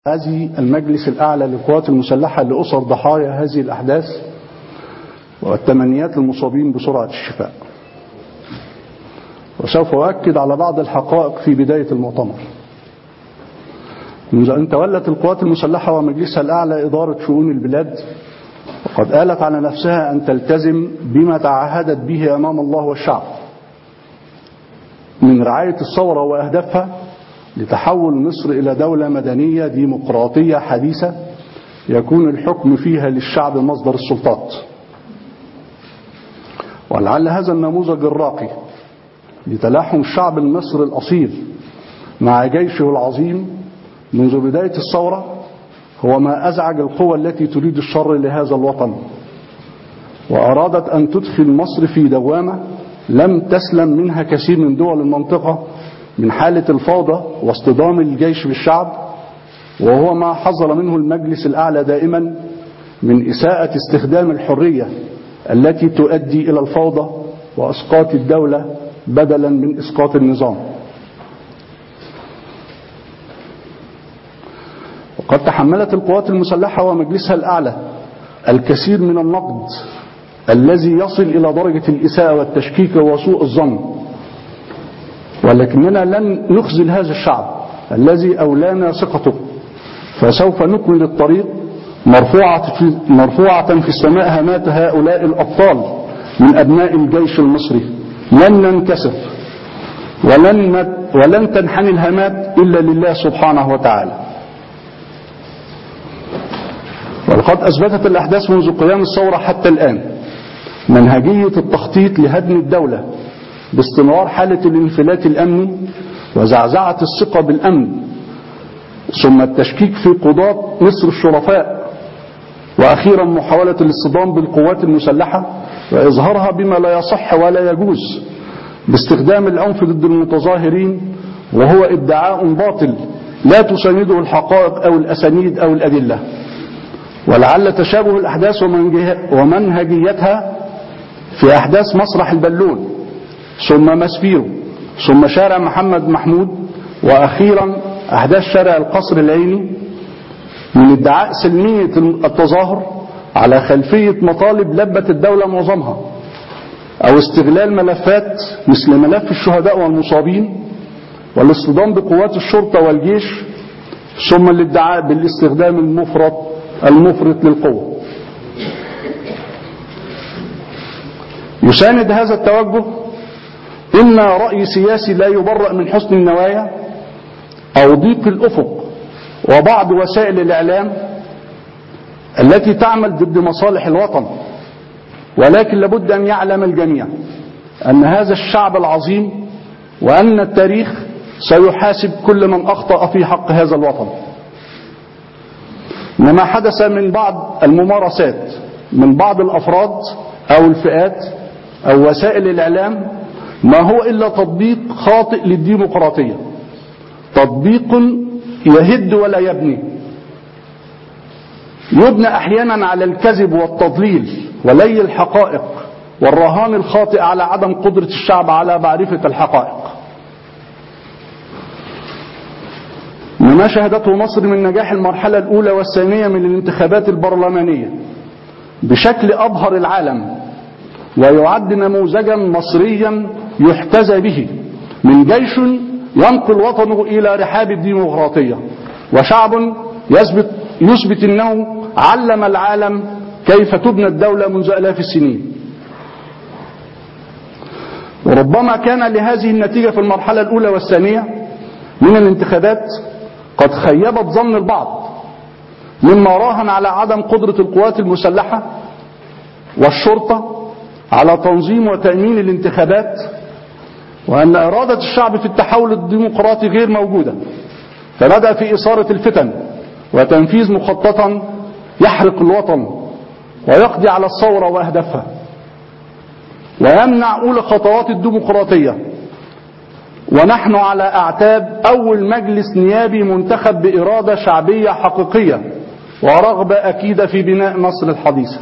هذه المجلس الأعلى للقوات المسلحة لأسر ضحايا هذه الأحداث والتمنيات للمصابين بسرعة الشفاء وسوف أؤكد على بعض الحقائق في بداية المؤتمر منذ أن تولت القوات المسلحة ومجلسها الأعلى إدارة شؤون البلاد وقد آلت على نفسها أن تلتزم بما تعهدت به أمام الله والشعب من رعاية الثورة وأهدافها لتحول مصر إلى دولة مدنية ديمقراطية حديثة يكون الحكم فيها للشعب مصدر السلطات ولعل هذا النموذج الراقي لتلاحم الشعب المصري الأصيل مع جيشه العظيم منذ بداية الثورة هو ما أزعج القوى التي تريد الشر لهذا الوطن وأرادت أن تدخل مصر في دوامة لم تسلم منها كثير من دول المنطقة من حالة الفوضى واصطدام الجيش بالشعب وهو ما حذر منه المجلس الأعلى دائما من إساءة استخدام الحرية التي تؤدي إلى الفوضى وإسقاط الدولة بدلا من إسقاط النظام وقد تحملت القوات المسلحة ومجلسها الأعلى الكثير من النقد الذي يصل إلى درجة الإساءة والتشكيك وسوء الظن ولكننا لن نخزل هذا الشعب الذي أولانا ثقته فسوف نكمل الطريق مرفوعة في, مرفوعة في السماء هامات هؤلاء الأبطال من أبناء الجيش المصري لن ننكسر ولن, ولن تنحني الهامات إلا لله سبحانه وتعالى ولقد أثبتت الأحداث منذ قيام الثورة حتى الآن منهجية التخطيط لهدم الدولة باستمرار حالة الانفلات الأمني وزعزعة الثقة بالأمن ثم التشكيك في قضاة مصر الشرفاء وأخيرا محاولة الاصطدام بالقوات المسلحة وإظهارها بما لا يصح ولا يجوز باستخدام العنف ضد المتظاهرين وهو ادعاء باطل لا تسانده الحقائق أو الأسانيد أو الأدلة ولعل تشابه الأحداث ومنهجيتها في أحداث مسرح البلون ثم مسبيرو ثم شارع محمد محمود وأخيرا أحداث شارع القصر العيني من ادعاء سلمية التظاهر على خلفية مطالب لبت الدولة معظمها أو استغلال ملفات مثل ملف الشهداء والمصابين والاصطدام بقوات الشرطة والجيش ثم الادعاء بالاستخدام المفرط المفرط للقوة يساند هذا التوجه إما رأي سياسي لا يبرأ من حسن النوايا أو ضيق الأفق وبعض وسائل الإعلام التي تعمل ضد مصالح الوطن ولكن لابد أن يعلم الجميع أن هذا الشعب العظيم وأن التاريخ سيحاسب كل من أخطأ في حق هذا الوطن إنما حدث من بعض الممارسات من بعض الأفراد أو الفئات أو وسائل الإعلام ما هو إلا تطبيق خاطئ للديمقراطية تطبيق يهد ولا يبني يبنى أحيانا على الكذب والتضليل ولي الحقائق والرهان الخاطئ على عدم قدرة الشعب على معرفة الحقائق ما شهدته مصر من نجاح المرحلة الأولى والثانية من الانتخابات البرلمانية بشكل أبهر العالم ويعد نموذجا مصريا يحتذى به من جيش ينقل وطنه إلى رحاب الديمقراطية وشعب يثبت, يثبت أنه علم العالم كيف تبنى الدولة منذ ألاف السنين وربما كان لهذه النتيجة في المرحلة الأولى والثانية من الانتخابات قد خيبت ظن البعض مما راهن على عدم قدرة القوات المسلحة والشرطة على تنظيم وتأمين الانتخابات وأن إرادة الشعب في التحول الديمقراطي غير موجودة فبدأ في إثارة الفتن وتنفيذ مخططا يحرق الوطن ويقضي على الثورة وأهدافها ويمنع أولى خطوات الديمقراطية ونحن على أعتاب أول مجلس نيابي منتخب بإرادة شعبية حقيقية ورغبة أكيدة في بناء مصر الحديثة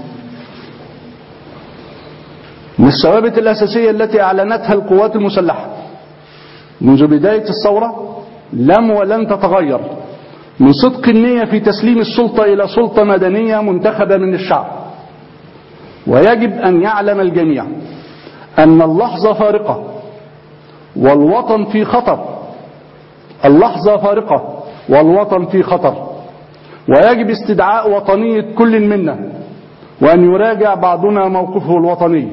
من الثوابت الأساسية التي أعلنتها القوات المسلحة منذ بداية الثورة لم ولن تتغير من صدق النية في تسليم السلطة إلى سلطة مدنية منتخبة من الشعب ويجب أن يعلم الجميع أن اللحظة فارقة والوطن في خطر اللحظة فارقة والوطن في خطر ويجب استدعاء وطنية كل منا وأن يراجع بعضنا موقفه الوطني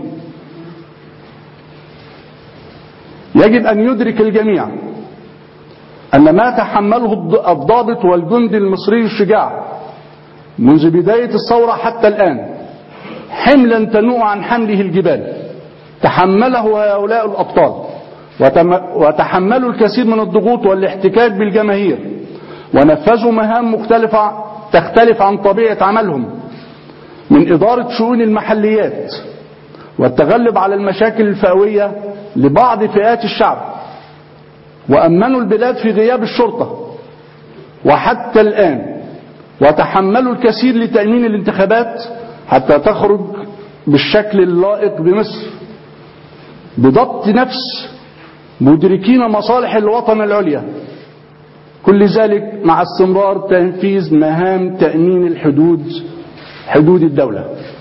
يجب أن يدرك الجميع أن ما تحمله الضابط والجند المصري الشجاع منذ بداية الثورة حتى الآن حملا تنوء عن حمله الجبال تحمله هؤلاء الأبطال وتحملوا الكثير من الضغوط والاحتكاك بالجماهير ونفذوا مهام مختلفة تختلف عن طبيعة عملهم من إدارة شؤون المحليات والتغلب على المشاكل الفئوية لبعض فئات الشعب وأمنوا البلاد في غياب الشرطة وحتى الآن وتحملوا الكثير لتأمين الانتخابات حتى تخرج بالشكل اللائق بمصر بضبط نفس مدركين مصالح الوطن العليا كل ذلك مع استمرار تنفيذ مهام تأمين الحدود حدود الدولة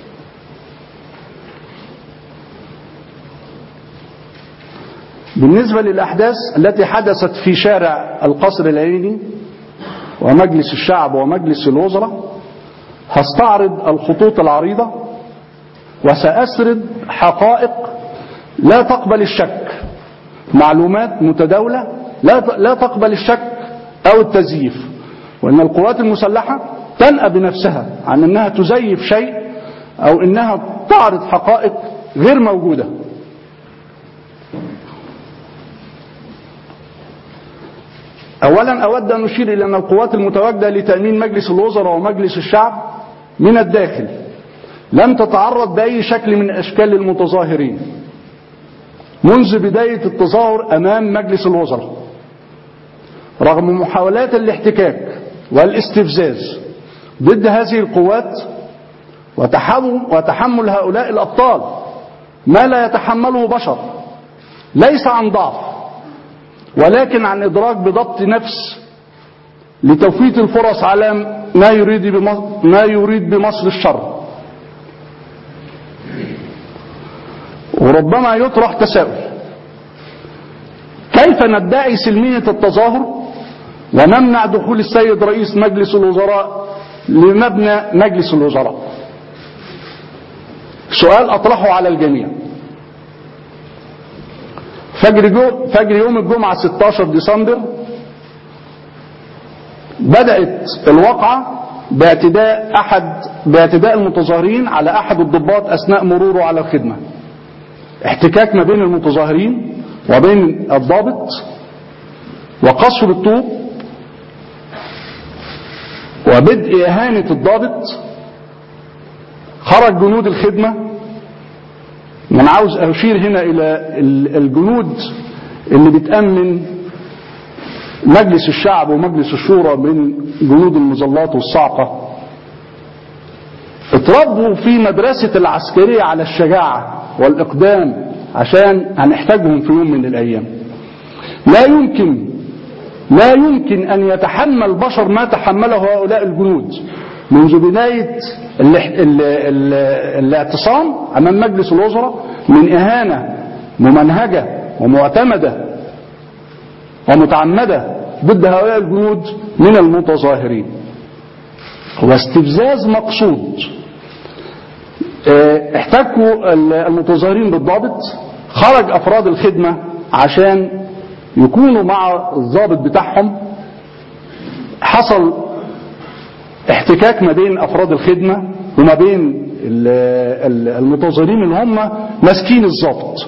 بالنسبة للأحداث التي حدثت في شارع القصر العيني ومجلس الشعب ومجلس الوزراء هستعرض الخطوط العريضة وسأسرد حقائق لا تقبل الشك معلومات متداولة لا لا تقبل الشك أو التزييف وأن القوات المسلحة تنأى بنفسها عن أنها تزيف شيء أو أنها تعرض حقائق غير موجودة أولا أود أن أشير إلى أن القوات المتواجدة لتأمين مجلس الوزراء ومجلس الشعب من الداخل لم تتعرض بأي شكل من أشكال المتظاهرين منذ بداية التظاهر أمام مجلس الوزراء رغم محاولات الاحتكاك والاستفزاز ضد هذه القوات وتحمل, وتحمل هؤلاء الأبطال ما لا يتحمله بشر ليس عن ضعف ولكن عن إدراك بضبط نفس لتوفيت الفرص على ما يريد بمصر, ما يريد بمصر الشر وربما يطرح تساؤل كيف ندعي سلمية التظاهر ونمنع دخول السيد رئيس مجلس الوزراء لمبنى مجلس الوزراء سؤال أطرحه على الجميع فجر, جو فجر يوم الجمعة 16 ديسمبر بدأت الواقعة باعتداء أحد باعتداء المتظاهرين على أحد الضباط أثناء مروره على الخدمة احتكاك ما بين المتظاهرين وبين الضابط وقصف بالطوب وبدء إهانة الضابط خرج جنود الخدمة من عاوز أشير هنا إلى الجنود اللي بتأمن مجلس الشعب ومجلس الشورى من جنود المظلات والصعقة اتربوا في مدرسة العسكرية على الشجاعة والإقدام عشان هنحتاجهم في يوم من الأيام لا يمكن لا يمكن أن يتحمل بشر ما تحمله هؤلاء الجنود منذ بداية ال ال ال الاعتصام أمام مجلس الوزراء من إهانة ممنهجة ومعتمدة ومتعمدة ضد هؤلاء الجنود من المتظاهرين واستفزاز مقصود احتكوا المتظاهرين بالضابط خرج أفراد الخدمة عشان يكونوا مع الضابط بتاعهم حصل احتكاك ما بين افراد الخدمة وما بين المتظاهرين اللي هم ماسكين الضابط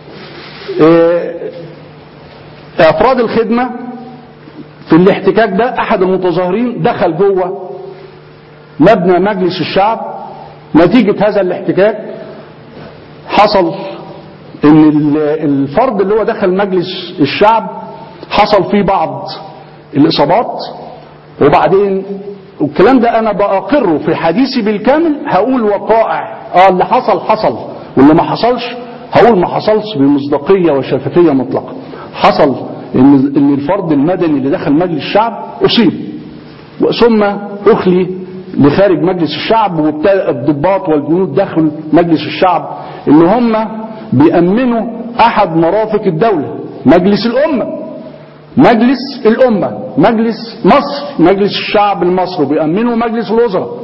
افراد الخدمة في الاحتكاك ده احد المتظاهرين دخل جوه مبنى مجلس الشعب نتيجة هذا الاحتكاك حصل ان الفرد اللي هو دخل مجلس الشعب حصل فيه بعض الاصابات وبعدين والكلام ده انا بأقره في حديثي بالكامل هقول وقائع اه اللي حصل حصل واللي ما حصلش هقول ما حصلش بمصداقية وشفافية مطلقة حصل ان ان الفرد المدني اللي دخل مجلس الشعب اصيب ثم أخلي لخارج مجلس الشعب وابتدأ الضباط والجنود داخل مجلس الشعب اللي هم بيأمنوا أحد مرافق الدولة مجلس الأمة مجلس الأمة مجلس مصر مجلس الشعب المصري بيأمنوا مجلس الوزراء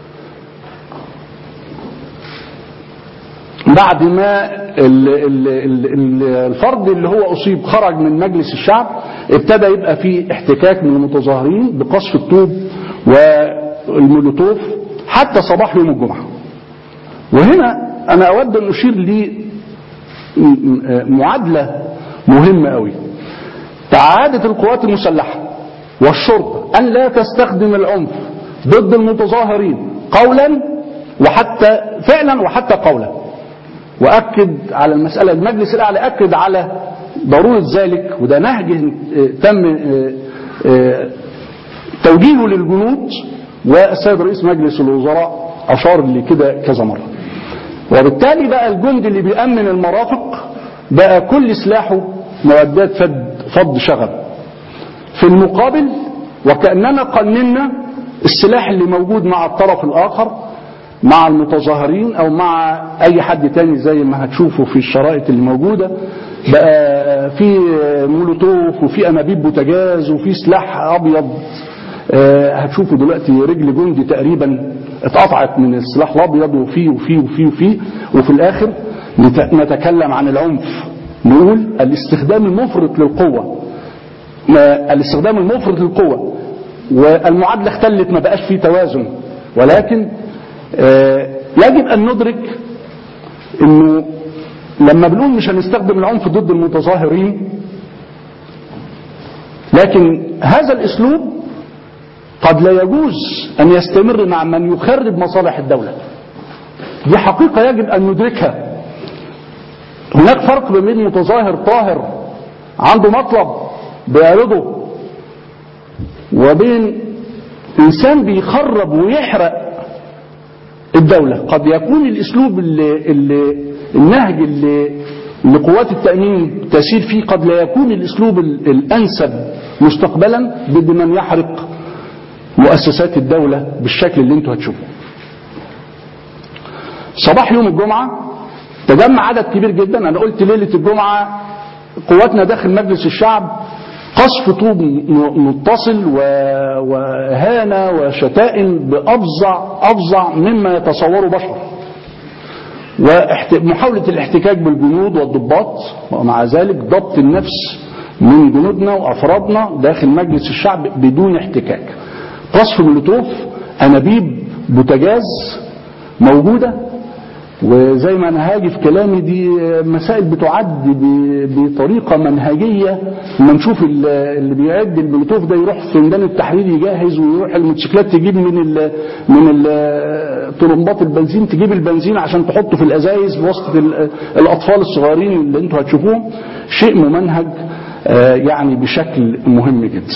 بعد ما ال ال ال الفرد اللي هو أصيب خرج من مجلس الشعب ابتدى يبقى في احتكاك من المتظاهرين بقصف الطوب والمولوتوف حتى صباح يوم الجمعة وهنا أنا أود أن أشير لمعادلة مهمة قوي تعادة القوات المسلحة والشرطة أن لا تستخدم العنف ضد المتظاهرين قولا وحتى فعلا وحتى قولا وأكد على المسألة المجلس الأعلى أكد على ضرورة ذلك وده نهج تم توجيهه للجنود والسيد رئيس مجلس الوزراء أشار لكده كذا مرة وبالتالي بقى الجند اللي بيأمن المرافق بقى كل سلاحه معدات فد فض شغب في المقابل وكأننا قننا السلاح اللي موجود مع الطرف الآخر مع المتظاهرين او مع اي حد تاني زي ما هتشوفوا في الشرائط اللي موجودة بقى في مولوتوف وفي انابيب بوتاجاز وفي سلاح ابيض هتشوفوا دلوقتي رجل جندي تقريبا اتقطعت من السلاح الابيض وفي وفي وفي وفي وفي الاخر نتكلم عن العنف نقول الاستخدام المفرط للقوة الاستخدام المفرط للقوة والمعادلة اختلت ما بقاش فيه توازن ولكن يجب أن ندرك أنه لما بنقول مش هنستخدم العنف ضد المتظاهرين لكن هذا الأسلوب قد لا يجوز أن يستمر مع من يخرب مصالح الدولة دي حقيقة يجب أن ندركها هناك فرق بين متظاهر طاهر عنده مطلب بيعرضه وبين إنسان بيخرب ويحرق الدولة قد يكون الاسلوب اللي اللي النهج اللي لقوات التأمين تسير فيه قد لا يكون الاسلوب الانسب مستقبلا ضد من يحرق مؤسسات الدولة بالشكل اللي انتوا هتشوفوه صباح يوم الجمعة تجمع عدد كبير جدا انا قلت ليلة الجمعة قواتنا داخل مجلس الشعب قصف طوب متصل وهانة وشتائم بأفظع أفظع مما يتصوره بشر ومحاولة الاحتكاك بالجنود والضباط ومع ذلك ضبط النفس من جنودنا وأفرادنا داخل مجلس الشعب بدون احتكاك قصف مولوتوف أنابيب بوتاجاز موجودة وزي ما انا هاجي في كلامي دي مسائل بتعد بطريقة منهجية لما نشوف اللي بيعد المولوتوف ده يروح في ميدان التحرير يجهز ويروح الموتوسيكلات تجيب من ال من طرمبات البنزين تجيب البنزين عشان تحطه في الازايز بواسطة الاطفال الصغيرين اللي انتوا هتشوفوهم شيء ممنهج يعني بشكل مهم جدا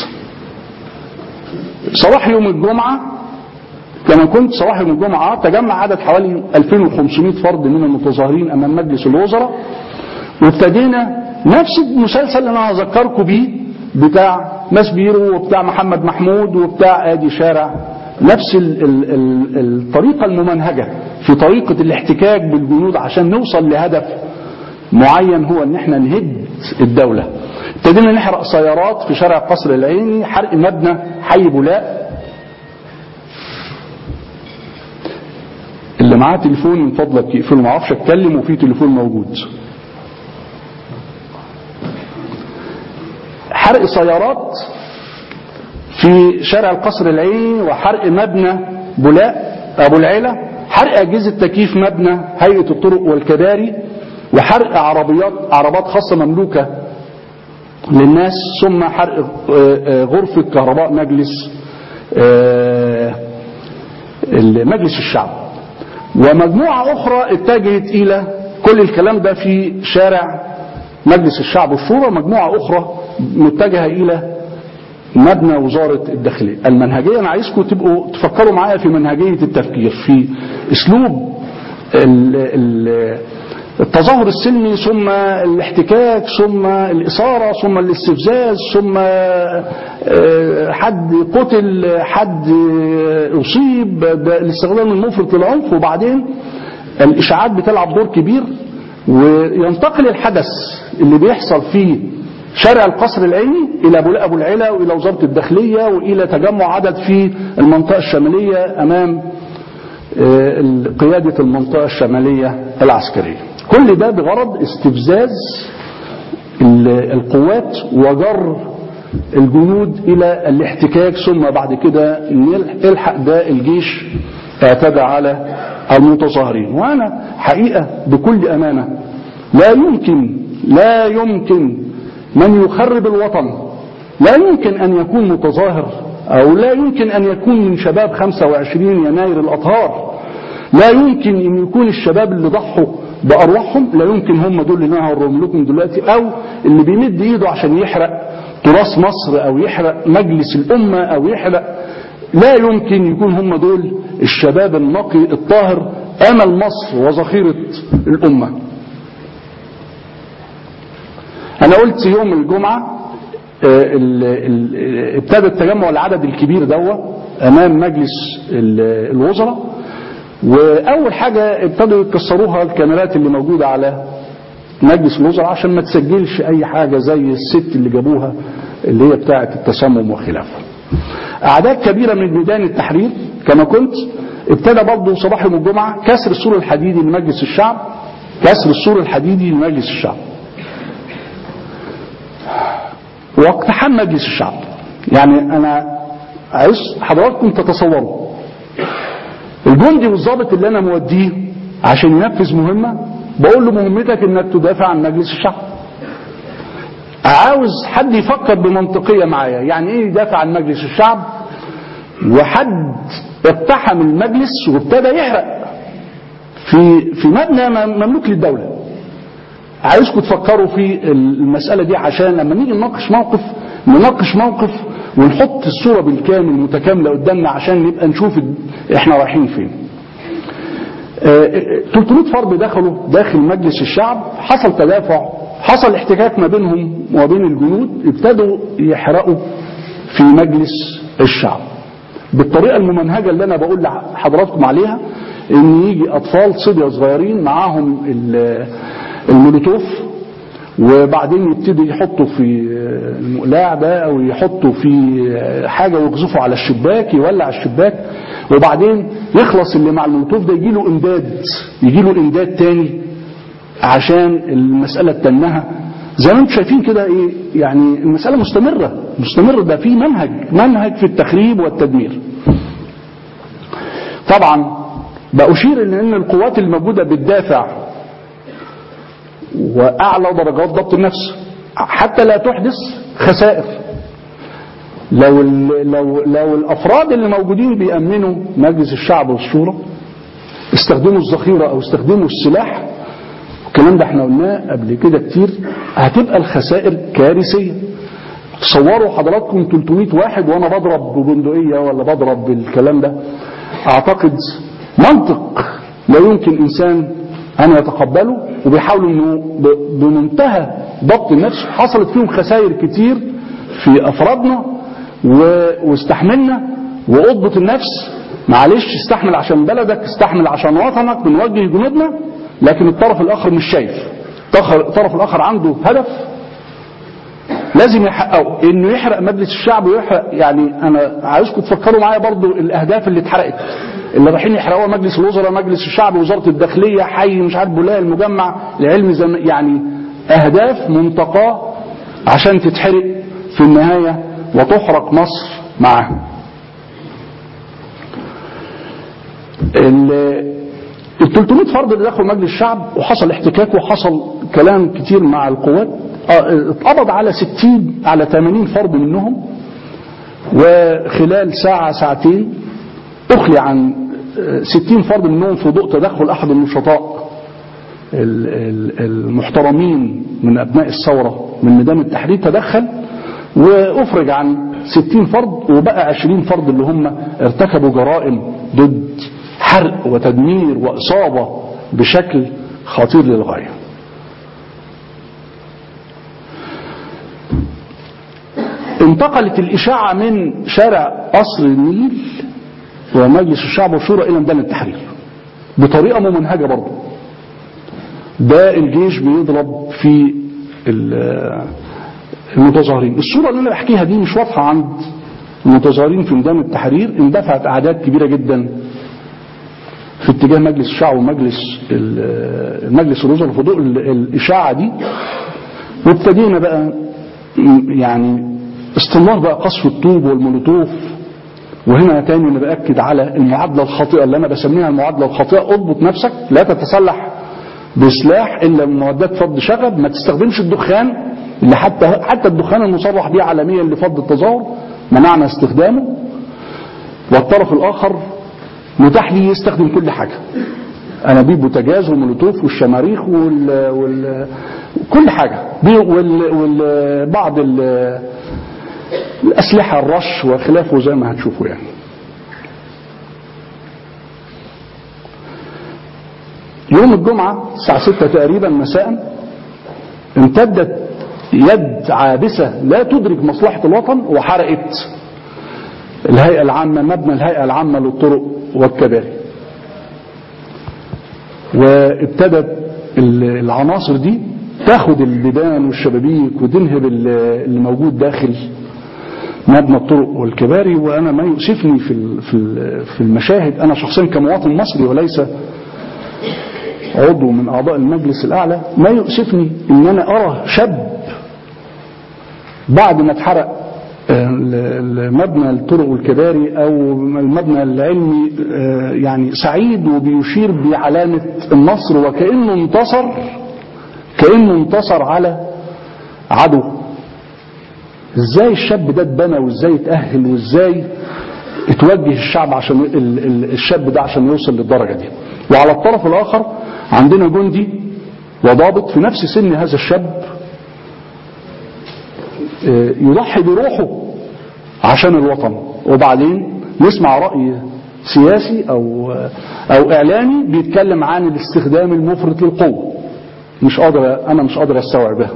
صباح يوم الجمعة كما كنت صباح يوم الجمعة تجمع عدد حوالي 2500 فرد من المتظاهرين أمام مجلس الوزراء وابتدينا نفس المسلسل اللي أنا هذكركم بيه بتاع ماسبيرو وبتاع محمد محمود وبتاع آدي شارع نفس ال ال ال الطريقة الممنهجة في طريقة الاحتكاك بالجنود عشان نوصل لهدف معين هو ان احنا نهد الدولة ابتدينا نحرق سيارات في شارع قصر العيني حرق مبنى حي بولاء اللي معاه تليفون من فضلك يقفله ما اعرفش اتكلم وفي تليفون موجود حرق سيارات في شارع القصر العيني وحرق مبنى بولاء ابو العيلة حرق اجهزة تكييف مبنى هيئة الطرق والكباري وحرق عربيات عربات خاصة مملوكة للناس ثم حرق غرفة كهرباء مجلس مجلس الشعب ومجموعة أخرى اتجهت إلى كل الكلام ده في شارع مجلس الشعب والشورى مجموعة أخرى متجهة إلى مبنى وزارة الداخلية المنهجية أنا عايزكم تبقوا تفكروا معايا في منهجية التفكير في أسلوب ال ال التظاهر السلمي ثم الاحتكاك ثم الإثارة ثم الاستفزاز ثم حد قتل حد أصيب الاستخدام المفرط للعنف وبعدين الإشاعات بتلعب دور كبير وينتقل الحدث اللي بيحصل في شارع القصر العيني إلى أبو العلا وإلى وزارة الداخلية وإلى تجمع عدد في المنطقة الشمالية أمام قيادة المنطقة الشمالية العسكرية كل ده بغرض استفزاز القوات وجر الجنود إلى الاحتكاك ثم بعد كده يلحق ده الجيش اعتدى على المتظاهرين وأنا حقيقة بكل أمانة لا يمكن لا يمكن من يخرب الوطن لا يمكن أن يكون متظاهر أو لا يمكن أن يكون من شباب 25 يناير الأطهار لا يمكن أن يكون الشباب اللي ضحوا بأرواحهم لا يمكن هم دول اللي أنا هوريهم لكم دلوقتي أو اللي بيمد إيده عشان يحرق تراث مصر أو يحرق مجلس الأمة أو يحرق لا يمكن يكون هم دول الشباب النقي الطاهر أمل مصر وذخيرة الأمة أنا قلت يوم الجمعة ابتدى التجمع العدد الكبير دوا أمام مجلس الوزراء وأول حاجة ابتدوا يكسروها الكاميرات اللي موجودة على مجلس الوزراء عشان ما تسجلش أي حاجة زي الست اللي جابوها اللي هي بتاعة التسمم وخلافه أعداد كبيرة من ميدان التحرير كما كنت ابتدى برضه صباح يوم الجمعة كسر السور الحديدي لمجلس الشعب كسر السور الحديدي لمجلس الشعب واقتحام مجلس الشعب يعني أنا عايز حضراتكم تتصوروا الجندي والضابط اللي أنا موديه عشان ينفذ مهمة بقول له مهمتك انك تدافع عن مجلس الشعب عاوز حد يفكر بمنطقية معايا يعني ايه يدافع عن مجلس الشعب وحد اقتحم المجلس وابتدى يحرق في في مبنى مملوك للدولة عايزكم تفكروا في المسألة دي عشان لما نيجي نناقش موقف نناقش موقف ونحط الصورة بالكامل متكاملة قدامنا عشان نبقى نشوف احنا رايحين فين 300 فرد دخلوا داخل مجلس الشعب حصل تدافع حصل احتكاك ما بينهم وبين الجنود ابتدوا يحرقوا في مجلس الشعب بالطريقة الممنهجة اللي انا بقول لحضراتكم عليها ان يجي اطفال صبية صغيرين معاهم المولوتوف وبعدين يبتدوا يحطوا في المقلاع ده او يحطوا في حاجة ويقذفوا على الشباك يولع الشباك وبعدين يخلص اللي مع المولوتوف ده يجي له امداد يجي له امداد تاني عشان المسألة تنها زي ما انتم شايفين كده ايه يعني المسألة مستمرة مستمرة ده في منهج منهج في التخريب والتدمير طبعا بأشير ان ان القوات الموجودة بتدافع واعلى درجات ضبط النفس حتى لا تحدث خسائر لو لو لو الافراد اللي موجودين بيامنوا مجلس الشعب والشورى استخدموا الذخيره او استخدموا السلاح الكلام ده احنا قلناه قبل كده كتير هتبقى الخسائر كارثيه تصوروا حضراتكم 300 واحد وانا بضرب ببندقيه ولا بضرب بالكلام ده اعتقد منطق لا يمكن انسان ان يتقبله وبيحاولوا انه بمنتهى ضبط النفس حصلت فيهم خسائر كتير في افرادنا واستحملنا وأضبط النفس معلش استحمل عشان بلدك استحمل عشان وطنك بنوجه جنودنا لكن الطرف الآخر مش شايف الطرف الآخر عنده هدف لازم يحققه انه يحرق مجلس الشعب ويحرق يعني انا عايزكم تفكروا معايا برضو الاهداف اللي اتحرقت اللي رايحين يحرقوها مجلس الوزراء مجلس الشعب وزاره الداخليه حي مش عارف بولايه المجمع لعلم زم... يعني اهداف منتقاه عشان تتحرق في النهايه وتحرق مصر معها ال 300 فرد اللي دخلوا مجلس الشعب وحصل احتكاك وحصل كلام كتير مع القوات اتقبض على 60 على 80 فرد منهم وخلال ساعة ساعتين أخلي عن 60 فرد منهم في ضوء تدخل أحد النشطاء المحترمين من أبناء الثورة من ميدان التحرير تدخل وأفرج عن 60 فرد وبقى 20 فرد اللي هم ارتكبوا جرائم ضد حرق وتدمير وإصابة بشكل خطير للغاية انتقلت الإشاعة من شارع قصر النيل ومجلس الشعب والشورى إلى ميدان التحرير بطريقة ممنهجة برضه ده الجيش بيضرب في المتظاهرين الصورة اللي أنا بحكيها دي مش واضحة عند المتظاهرين في ميدان التحرير اندفعت أعداد كبيرة جدا في اتجاه مجلس الشعب ومجلس مجلس الوزراء في ضوء الإشاعة دي وابتدينا بقى يعني استمرار بقى قصف الطوب والمولوتوف وهنا تاني انا باكد على المعادله الخاطئه اللي انا بسميها المعادله الخاطئه اضبط نفسك لا تتسلح بسلاح الا بمعدات فض شغب ما تستخدمش الدخان اللي حتى حتى الدخان المصرح به عالميا لفض التظاهر منعنا استخدامه والطرف الاخر متاح لي يستخدم كل حاجه انابيب بوتاجاز ومولوتوف والشماريخ وال, وال... كل حاجه وال... وال... بعض ال... الأسلحة الرش وخلافه زي ما هتشوفوا يعني يوم الجمعة الساعة 6 تقريبا مساء امتدت يد عابسة لا تدرك مصلحة الوطن وحرقت الهيئة العامة مبنى الهيئة العامة للطرق والكباري وابتدت العناصر دي تاخد البيبان والشبابيك وتنهب اللي موجود داخل مبنى الطرق والكباري وانا ما يؤسفني في في المشاهد انا شخصيا كمواطن مصري وليس عضو من اعضاء المجلس الاعلى ما يؤسفني ان انا ارى شاب بعد ما اتحرق مبنى الطرق والكباري او المبنى العلمي يعني سعيد وبيشير بعلامة النصر وكأنه انتصر كأنه انتصر على عدو ازاي الشاب ده اتبنى وازاي اتأهل وازاي اتوجه الشعب عشان الشاب ده عشان يوصل للدرجة دي وعلى الطرف الاخر عندنا جندي وضابط في نفس سن هذا الشاب يضحي بروحه عشان الوطن وبعدين نسمع رأي سياسي او او اعلامي بيتكلم عن الاستخدام المفرط للقوة مش قادر انا مش قادر استوعبها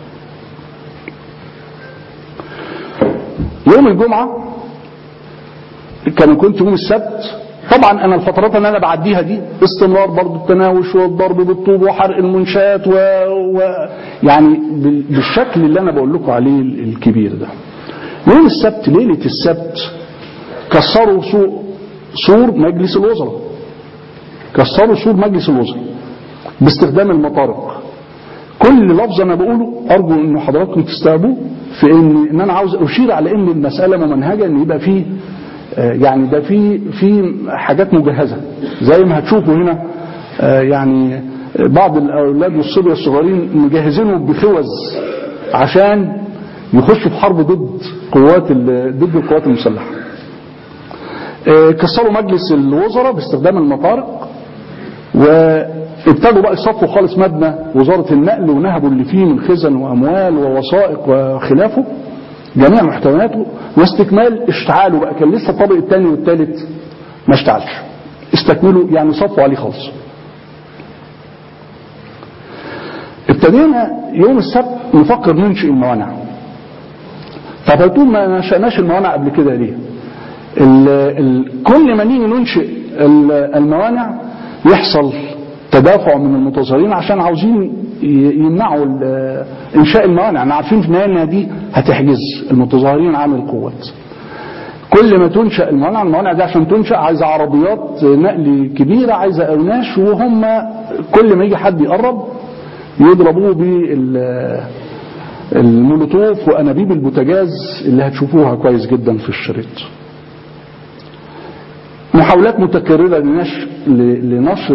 يوم الجمعة كان كنت يوم السبت طبعا انا الفترات اللي انا بعديها دي استمرار برضو التناوش والضرب بالطوب وحرق المنشات و... و... يعني بالشكل اللي انا بقول لكم عليه الكبير ده يوم السبت ليلة السبت كسروا سور مجلس الوزراء كسروا سور مجلس الوزراء باستخدام المطارق كل لفظ انا بقوله ارجو ان حضراتكم تستوعبوه في ان ان انا عاوز اشير على ان المساله ممنهجه ان يبقى فيه يعني ده في في حاجات مجهزه زي ما هتشوفوا هنا يعني بعض الاولاد والصبيه الصغيرين مجهزينهم بخوذ عشان يخشوا في حرب ضد قوات ضد القوات المسلحه كسروا مجلس الوزراء باستخدام المطارق وابتدوا بقى يصفوا خالص مبنى وزارة النقل ونهبوا اللي فيه من خزن وأموال ووثائق وخلافه جميع محتوياته واستكمال اشتعاله بقى كان لسه الطابق الثاني والثالث ما اشتعلش استكملوا يعني صفوا عليه خالص ابتدينا يوم السبت نفكر ننشئ الموانع طب هتقول ما نشأناش الموانع قبل كده ليه ال ال كل ما نيجي ننشئ الموانع يحصل تدافع من المتظاهرين عشان عاوزين يمنعوا انشاء الموانع احنا عارفين في النهايه دي هتحجز المتظاهرين عن القوات كل ما تنشا الموانع الموانع دي عشان تنشا عايزه عربيات نقل كبيره عايزه اوناش وهم كل ما يجي حد يقرب يضربوه بالمولوتوف وانابيب البوتاجاز اللي هتشوفوها كويس جدا في الشريط محاولات متكررة لنشر, لنشر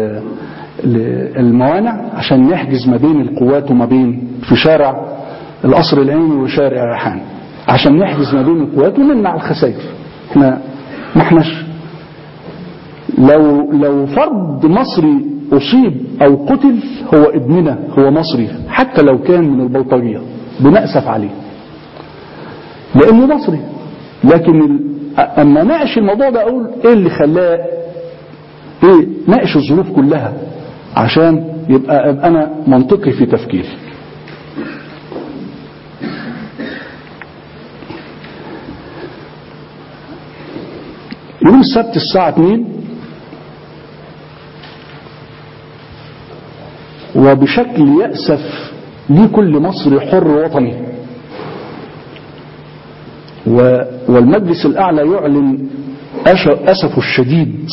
الموانع عشان نحجز ما بين القوات وما بين في شارع القصر العيني وشارع ريحان عشان نحجز ما بين القوات ونمنع الخسائر احنا ما احناش لو لو فرد مصري اصيب او قتل هو ابننا هو مصري حتى لو كان من البلطجيه بنأسف عليه لانه مصري لكن اما ناقش الموضوع ده اقول ايه اللي خلاه ايه ناقش الظروف كلها عشان يبقى أبقى أنا منطقي في تفكيري يوم السبت الساعة 2 وبشكل يأسف لكل مصري حر وطني و- والمجلس الأعلى يعلن أش- أسفه الشديد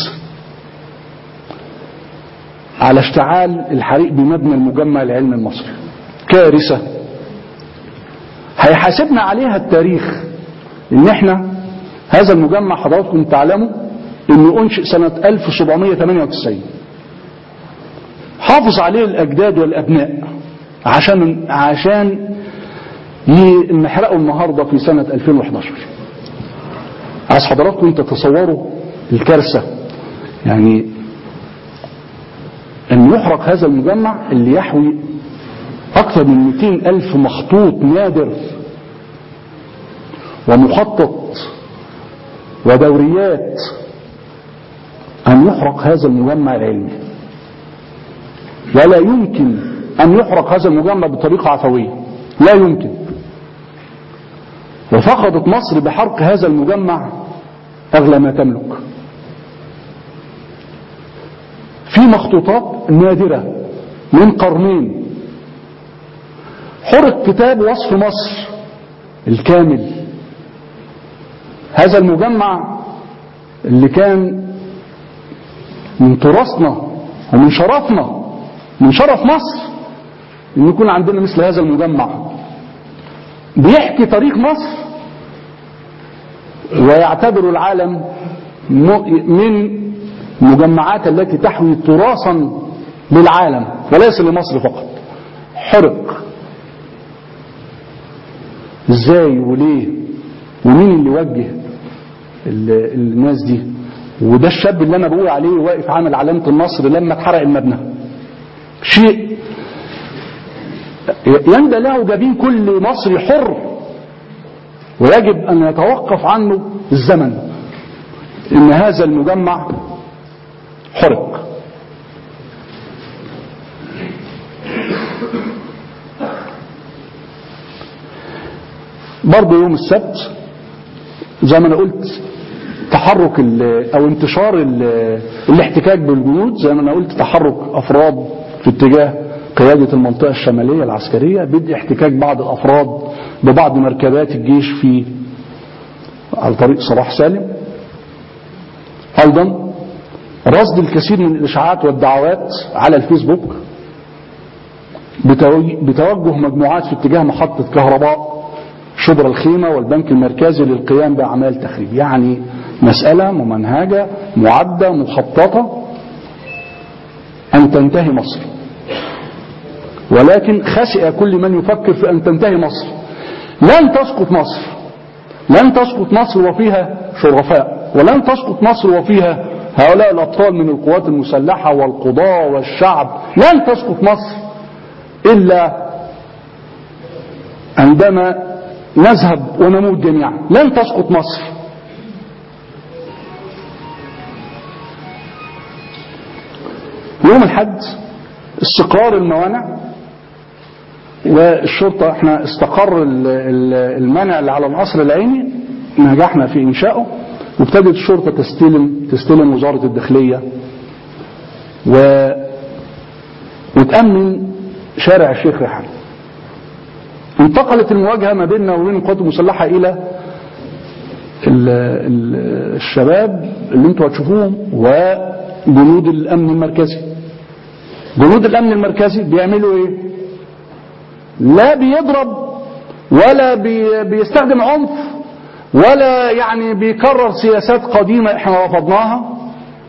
على اشتعال الحريق بمبنى المجمع العلمي المصري كارثة هيحاسبنا عليها التاريخ ان احنا هذا المجمع حضراتكم تعلموا انه انشئ سنة 1798 حافظ عليه الاجداد والابناء عشان عشان ي- نحرقه النهارده في سنة 2011 عايز حضراتكم تتصوروا الكارثة يعني ان يحرق هذا المجمع اللي يحوي اكثر من 200 الف مخطوط نادر ومخطط ودوريات ان يحرق هذا المجمع العلمي ولا يمكن ان يحرق هذا المجمع بطريقة عفوية لا يمكن وفقدت مصر بحرق هذا المجمع اغلى ما تملك في مخطوطات نادرة من قرنين حرق كتاب وصف مصر الكامل هذا المجمع اللي كان من تراثنا ومن شرفنا من شرف مصر ان يكون عندنا مثل هذا المجمع بيحكي تاريخ مصر ويعتبر العالم م- من المجمعات التي تحوي تراثا للعالم وليس لمصر فقط حرق ازاي وليه ومين اللي وجه ال- الناس دي وده الشاب اللي انا بقول عليه واقف عامل علامة النصر لما اتحرق المبنى شيء يندى له جبين كل مصري حر ويجب ان يتوقف عنه الزمن ان هذا المجمع حرق برضه يوم السبت زي ما انا قلت تحرك ال- او انتشار ال- الاحتكاك بالجنود زي ما انا قلت تحرك افراد في اتجاه قيادة المنطقة الشمالية العسكرية بدء احتكاك بعض الافراد ببعض مركبات الجيش في على طريق صلاح سالم ايضا رصد الكثير من الاشاعات والدعوات على الفيسبوك بتوجه بتوجه مجموعات في اتجاه محطة كهرباء شبرا الخيمة والبنك المركزي للقيام بأعمال تخريب يعني مسألة ممنهجة معدة مخططة أن تنتهي مصر ولكن خسئ كل من يفكر في أن تنتهي مصر لن تسقط مصر لن تسقط مصر وفيها شرفاء ولن تسقط مصر وفيها هؤلاء الأبطال من القوات المسلحة والقضاة والشعب لن تسقط مصر إلا عندما نذهب ونموت جميعا لن تسقط مصر يوم الحد استقرار الموانع والشرطة احنا استقر ال- ال- المانع اللي على القصر العيني نجحنا في انشائه وابتدت الشرطة تستلم تستلم وزارة الداخلية و وتأمن شارع الشيخ ريحان انتقلت المواجهة ما بيننا وبين القوات المسلحة إلى ال ال الشباب اللي انتوا هتشوفوهم وجنود الأمن المركزي جنود الأمن المركزي بيعملوا إيه؟ لا بيضرب ولا بي بيستخدم عنف ولا يعني بيكرر سياسات قديمة احنا رفضناها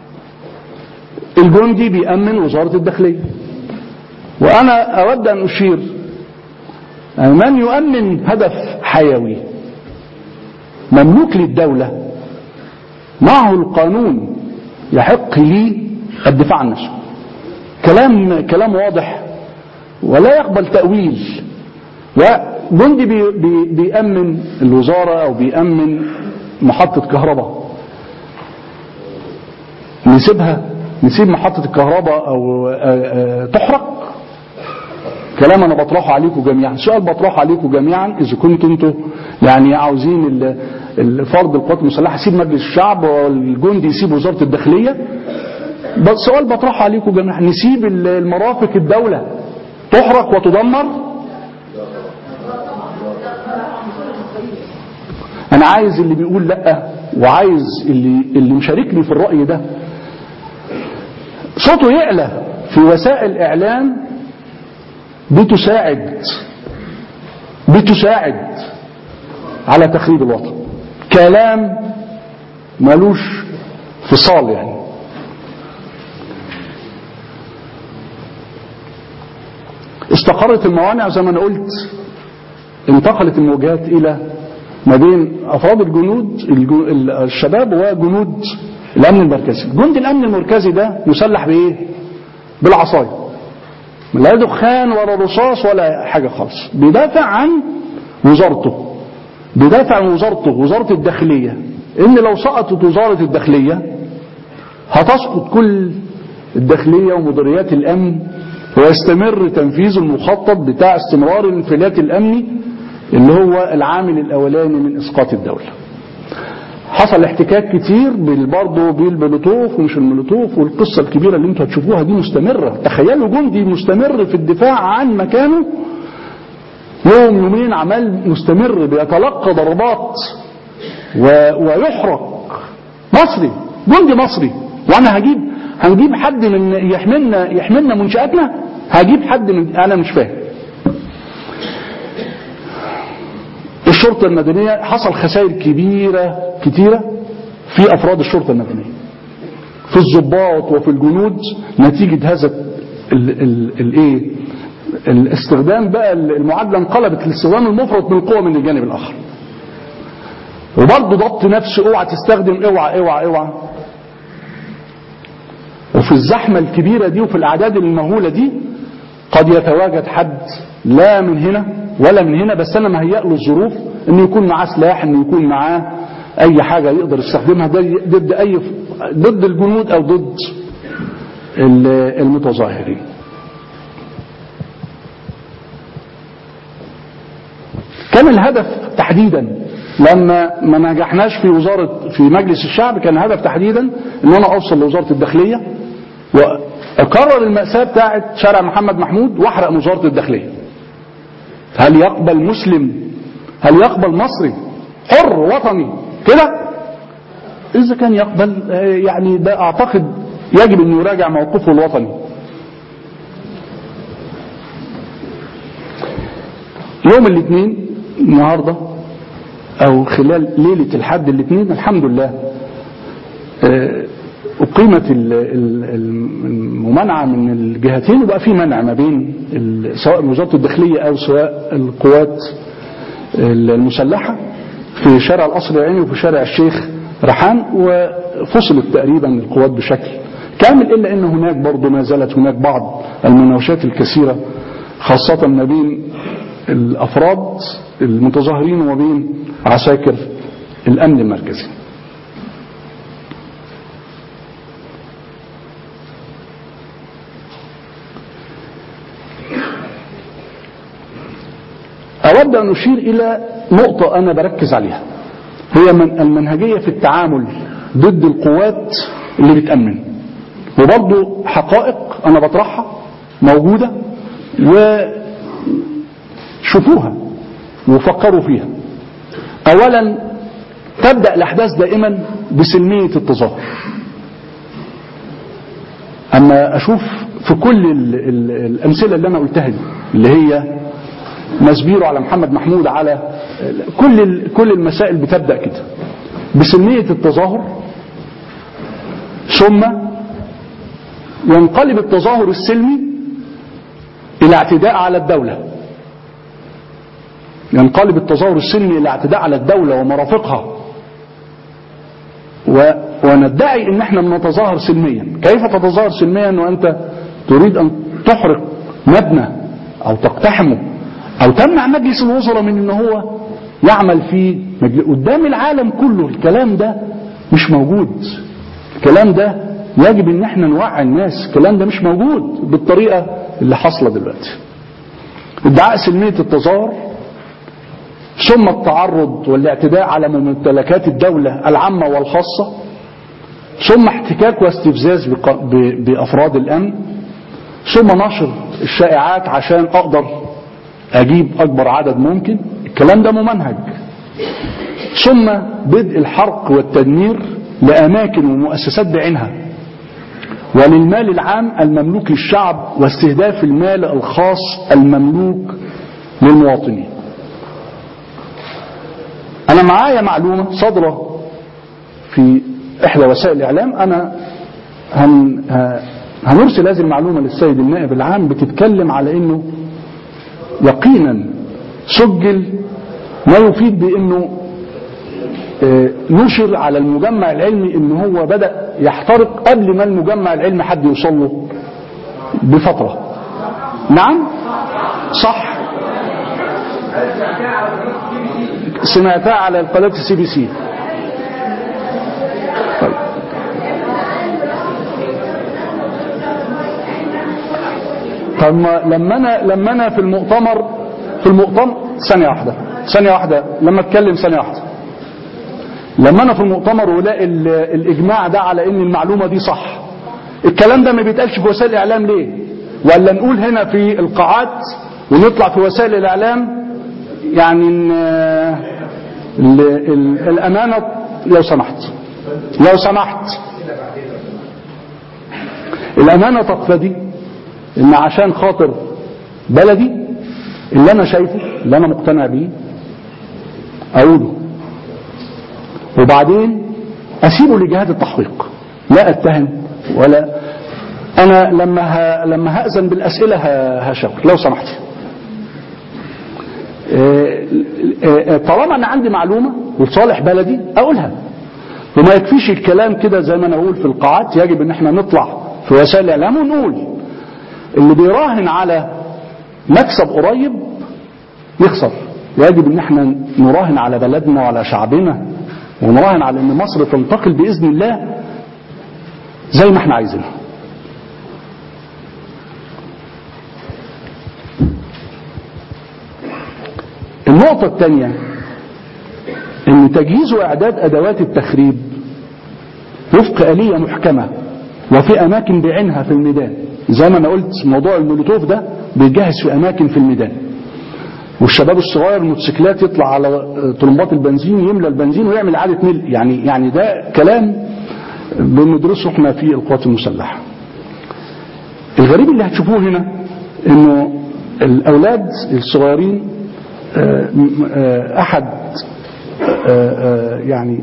الجندي بيأمن وزارة الداخلية وأنا أود أن أشير من يؤمن هدف حيوي مملوك للدولة معه القانون يحق لي الدفاع عن نفسه كلام كلام واضح ولا يقبل تأويل وجندي بي بي بيأمن الوزارة أو بيأمن محطة كهرباء نسيبها نسيب محطة الكهرباء أو آه، آه، تحرق كلام أنا بطرحه عليكم جميعا سؤال بطرحه عليكم جميعا إذا كنتم انتوا يعني عاوزين ال- ال- فرض القوات المسلحة يسيب مجلس الشعب والجندي يسيب وزارة الداخلية بس سؤال بطرحه عليكم جميعا نسيب ال- المرافق الدولة تحرق وتدمر انا عايز اللي بيقول لا وعايز اللي اللي مشاركني في الرأي ده صوته يعلى في وسائل الاعلام بتساعد بتساعد على تخريب الوطن كلام ملوش فصال يعني استقرت الموانع زي ما انا قلت انتقلت الموجات الى ما بين افراد الجنود الجو- ال- الشباب وجنود الامن المركزي جند الامن المركزي ده مسلح بايه بالعصايه لا دخان ولا رصاص ولا حاجه خالص بيدافع عن وزارته بيدافع عن وزارته وزاره الداخليه ان لو سقطت وزاره الداخليه هتسقط كل الداخليه ومديريات الامن ويستمر تنفيذ المخطط بتاع استمرار الانفلات الامني اللي هو العامل الاولاني من اسقاط الدوله حصل احتكاك كتير بال- برضه بالمولوتوف ومش المولوتوف والقصه الكبيره اللي انتوا هتشوفوها دي مستمره تخيلوا جندي مستمر في الدفاع عن مكانه يوم يومين عمال مستمر بيتلقى ضربات و... ويحرق مصري جندي مصري وانا هجيب هنجيب حد من يحملنا يحملنا منشاتنا هجيب حد من انا مش فاهم الشرطة المدنية حصل خسائر كبيرة كتيرة في أفراد الشرطة المدنية في الضباط وفي الجنود نتيجة هذا ال- ال- الايه الاستخدام بقى المعادلة انقلبت الاستخدام المفرط من القوة من الجانب الآخر وبرضه ضبط نفس اوعى تستخدم اوعى اوعى اوعى وفي الزحمة الكبيرة دي وفي الأعداد المهولة دي قد يتواجد حد لا من هنا ولا من هنا بس أنا مهيأ له الظروف إنه يكون معاه سلاح إنه يكون معاه أي حاجة يقدر يستخدمها ضد- ضد أي ضد الجنود أو ضد ال- المتظاهرين كان الهدف تحديدا لما ما نجحناش في وزارة في مجلس الشعب كان الهدف تحديدا ان انا اوصل لوزارة الداخلية واكرر المأساة بتاعت شارع محمد محمود واحرق وزارة الداخلية هل يقبل مسلم هل يقبل مصري حر وطني كده اذا كان يقبل آه، يعني ده اعتقد يجب انه يراجع موقفه الوطني يوم الاثنين النهارده او خلال ليله الحد الاثنين الحمد لله آه، اقيمت ال- ال- الممانعه من الجهتين وبقى في منع ما بين ال- سواء وزاره الداخليه او سواء القوات المسلحه في شارع القصر العيني وفي شارع الشيخ رحان وفصلت تقريبا القوات بشكل كامل الا ان هناك برضه ما زالت هناك بعض المناوشات الكثيره خاصه ما بين الافراد المتظاهرين وما بين عساكر الامن المركزي أود أن أشير إلى نقطة أنا بركز عليها هي من المنهجية في التعامل ضد القوات اللي بتأمن وبرضه حقائق أنا بطرحها موجودة وشوفوها وفكروا فيها أولا تبدأ الأحداث دائما بسلمية التظاهر أما أشوف في كل ال ال الأمثلة اللي أنا قلتها دي اللي هي مسبيره على محمد محمود على كل ال- كل المسائل بتبدا كده بسلميه التظاهر ثم ينقلب التظاهر السلمي الى اعتداء على الدوله ينقلب التظاهر السلمي الى اعتداء على الدوله ومرافقها و... وندعي ان احنا بنتظاهر سلميا كيف تتظاهر سلميا وانت تريد ان تحرق مبنى او تقتحمه او تمنع مجلس الوزراء من ان هو يعمل في مجل... قدام العالم كله الكلام ده مش موجود الكلام ده يجب ان احنا نوعي الناس الكلام ده مش موجود بالطريقة اللي حاصلة دلوقتي ادعاء سلمية التظاهر ثم التعرض والاعتداء على ممتلكات الدولة العامة والخاصة ثم احتكاك واستفزاز بق- ب- بأفراد الأمن ثم نشر الشائعات عشان أقدر أجيب أكبر عدد ممكن الكلام ده ممنهج ثم بدء الحرق والتدمير لأماكن ومؤسسات بعينها وللمال العام المملوك للشعب واستهداف المال الخاص المملوك للمواطنين أنا معايا معلومة صادرة في إحدى وسائل الإعلام أنا هن ه- هنرسل هذه المعلومة للسيد النائب العام بتتكلم على إنه يقينا سجل ما يفيد بأنه آه، نشر على المجمع العلمي ان هو بدأ يحترق قبل ما المجمع العلمي حد يوصل له بفترة نعم صح سمعتها على قناة السي بي سي طيب. طب ما لما انا لما انا في المؤتمر في المؤتمر ثانية واحدة ثانية واحدة لما اتكلم ثانية واحدة لما انا في المؤتمر ولاقي ال- الاجماع ده على ان المعلومه دي صح الكلام ده ما بيتقالش في وسائل الاعلام ليه ولا نقول هنا في القاعات ونطلع في وسائل الاعلام يعني إن ال ال الامانه لو سمحت لو سمحت الامانه تقتضي ان عشان خاطر بلدي اللي انا شايفه اللي انا مقتنع بيه اقوله وبعدين اسيبه لجهات التحقيق لا اتهم ولا انا لما ه... لما هاذن بالاسئله ه... هشاور لو سمحتي آه، آه، طالما انا عندي معلومه لصالح بلدي اقولها وما يكفيش الكلام كده زي ما انا اقول في القاعات يجب ان احنا نطلع في وسائل الاعلام ونقول اللي بيراهن على مكسب قريب يخسر يجب ان احنا نراهن على بلدنا وعلى شعبنا ونراهن على ان مصر تنتقل باذن الله زي ما احنا عايزينها النقطة الثانية ان تجهيز واعداد ادوات التخريب وفق آلية محكمة وفي اماكن بعينها في الميدان زي ما انا قلت موضوع المولوتوف ده بيتجهز في اماكن في الميدان والشباب الصغير الموتوسيكلات يطلع على طلمبات البنزين يملى البنزين ويعمل اعاده ملء يعني يعني ده كلام بندرسه احنا في القوات المسلحه. الغريب اللي هتشوفوه هنا انه الاولاد الصغيرين آه، م- آه، احد آه، آه، يعني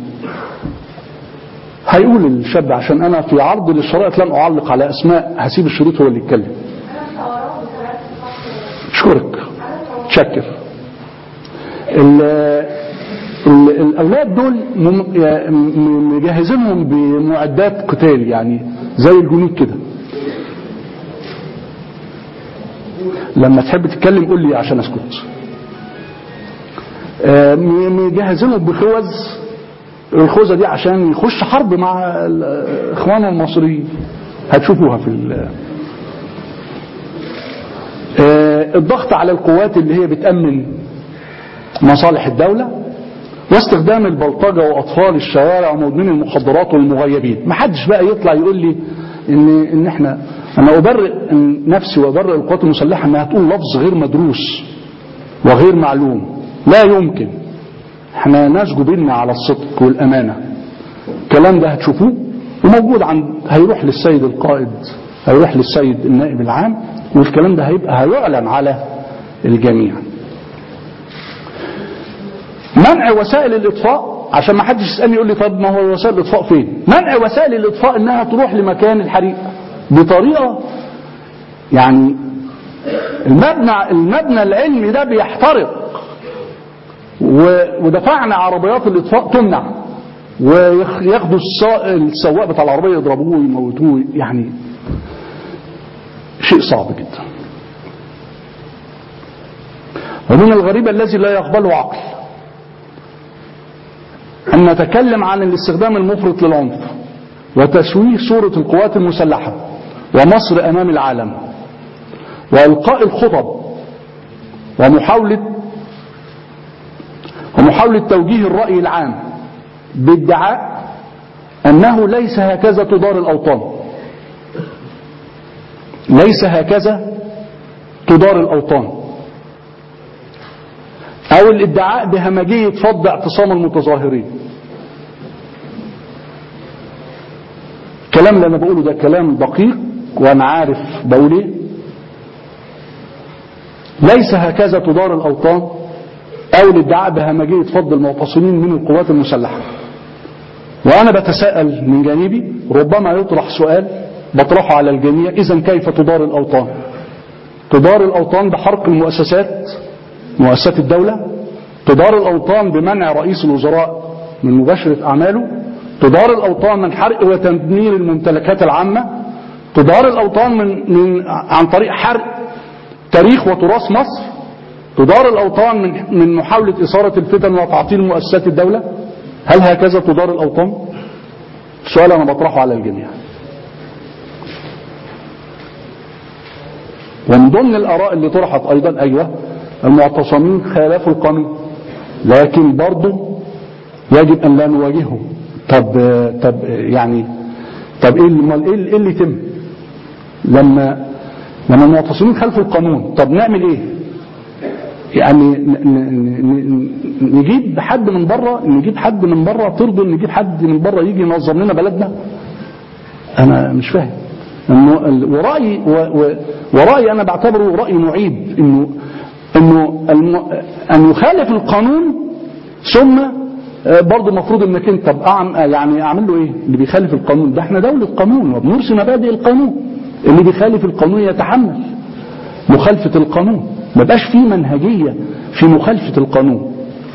هيقول الشاب عشان انا في عرض للشرائط لن اعلق على اسماء هسيب الشريط هو اللي يتكلم. اشكرك تشكر ال- ال- الاولاد دول مم- يا- م- مجهزينهم بمعدات قتال يعني زي الجنود كده لما تحب تتكلم قول لي عشان اسكت آه، م- مجهزينهم بخوذ الخوذه دي عشان يخش حرب مع ال- اخوانه المصريين هتشوفوها في ال- آه، الضغط على القوات اللي هي بتأمن مصالح الدولة واستخدام البلطجة وأطفال الشوارع ومدمنين المخدرات والمغيبين ما حدش بقى يطلع يقول لي إن, إن إحنا أنا أبرئ نفسي وأبرئ القوات المسلحة إنها تقول لفظ غير مدروس وغير معلوم لا يمكن احنا ناس جبلنا على الصدق والأمانة الكلام ده هتشوفوه وموجود عند هيروح للسيد القائد هيروح للسيد النائب العام والكلام ده هيبقى هيعلن على الجميع منع وسائل الاطفاء عشان ما حدش يسالني يقول لي طب ما هو وسائل الاطفاء فين منع وسائل الاطفاء انها تروح لمكان الحريق بطريقه يعني المبنى المبنى العلمي ده بيحترق و- ودفعنا عربيات الاطفاء تمنع وياخدوا السا- السواق بتاع العربيه يضربوه ويموتوه يعني شيء صعب جدا ومن الغريب الذي لا يقبله عقل أن نتكلم عن الاستخدام المفرط للعنف وتشويه صورة القوات المسلحة ومصر أمام العالم وإلقاء الخطب ومحاولة ومحاولة توجيه الرأي العام بادعاء أنه ليس هكذا تدار الأوطان ليس هكذا تدار الأوطان أو الادعاء بهمجية فض اعتصام المتظاهرين الكلام اللي أنا بقوله ده كلام دقيق وأنا عارف بقول إيه ليس هكذا تدار الأوطان أو الادعاء بهمجية فض المعتصمين من القوات المسلحة وأنا بتساءل من جانبي ربما يطرح سؤال بطرحه على الجميع إذا كيف تدار الأوطان تدار الأوطان بحرق المؤسسات مؤسسات الدولة تدار الأوطان بمنع رئيس الوزراء من مباشرة أعماله تدار الأوطان من حرق وتدمير الممتلكات العامة تدار الأوطان من, من عن طريق حرق تاريخ وتراث مصر تدار الأوطان من, من محاولة إثارة الفتن وتعطيل مؤسسات الدولة هل هكذا تدار الأوطان سؤال أنا بطرحه على الجميع ومن ضمن الآراء اللي طرحت أيضا أيوة المعتصمين خالفوا القانون لكن برضه يجب أن لا نواجههم طب طب يعني طب ايه اللي ايه اللي يتم لما لما المعتصمين خالفوا القانون طب نعمل ايه يعني نجيب حد من بره نجيب حد من بره ترضى نجيب حد من بره يجي ينظم لنا بلدنا انا مش فاهم انه ورأيي ورأيي انا بعتبره رأي معيب انه انه ان يخالف القانون ثم برضه المفروض انك انت طب يعني اعمل له ايه اللي بيخالف القانون ده احنا دولة قانون وبنرسي مبادئ القانون اللي بيخالف القانون يتحمل مخالفة القانون ما بقاش في منهجية في مخالفة القانون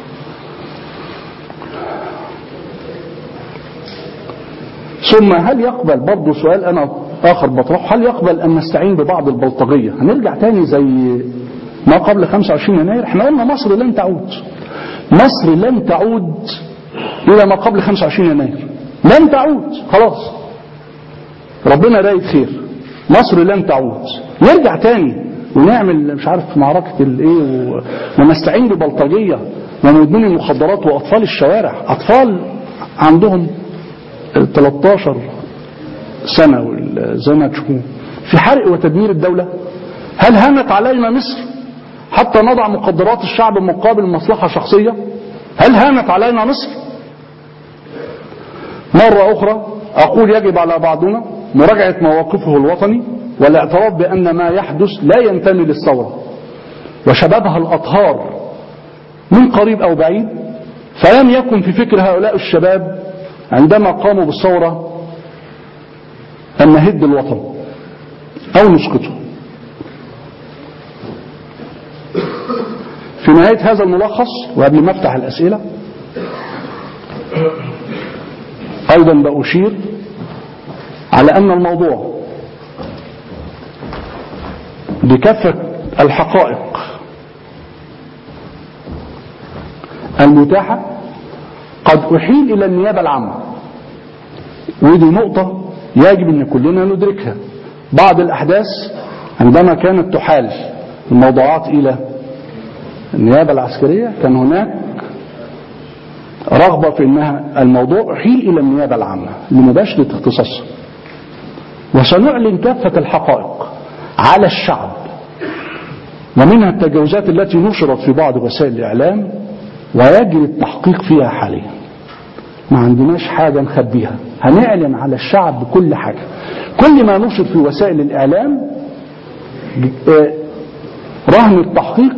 ثم هل يقبل برضه سؤال انا اخر بطرحه هل يقبل ان نستعين ببعض البلطجية هنرجع تاني زي ما قبل 25 يناير احنا قلنا مصر لن تعود مصر لن تعود الى ما قبل 25 يناير لن تعود خلاص ربنا رايد خير مصر لن تعود نرجع تاني ونعمل مش عارف معركة الايه ونستعين ببلطجية ومدمني المخدرات واطفال الشوارع اطفال عندهم 13 سنة زي ما تشوفون في حرق وتدمير الدولة هل هانت علينا مصر حتى نضع مقدرات الشعب مقابل مصلحة شخصية هل هانت علينا مصر مرة أخرى أقول يجب على بعضنا مراجعة مواقفه الوطني والاعتراف بأن ما يحدث لا ينتمي للثورة وشبابها الأطهار من قريب أو بعيد فلم يكن في فكر هؤلاء الشباب عندما قاموا بالثورة أن نهد الوطن أو نسقطه في نهاية هذا الملخص وقبل ما افتح الأسئلة أيضا بأشير على أن الموضوع بكافة الحقائق المتاحة قد أحيل إلى النيابة العامة ودي نقطة يجب أن كلنا ندركها بعض الأحداث عندما كانت تحال الموضوعات إلى النيابة العسكرية كان هناك رغبة في أنها الموضوع أحيل إلى النيابة العامة لمباشرة اختصاصها وسنعلن كافة الحقائق على الشعب ومنها التجاوزات التي نشرت في بعض وسائل الإعلام ويجري التحقيق فيها حاليا ما عندناش حاجة نخبيها هنعلن على الشعب بكل حاجة كل ما نشر في وسائل الإعلام رهن التحقيق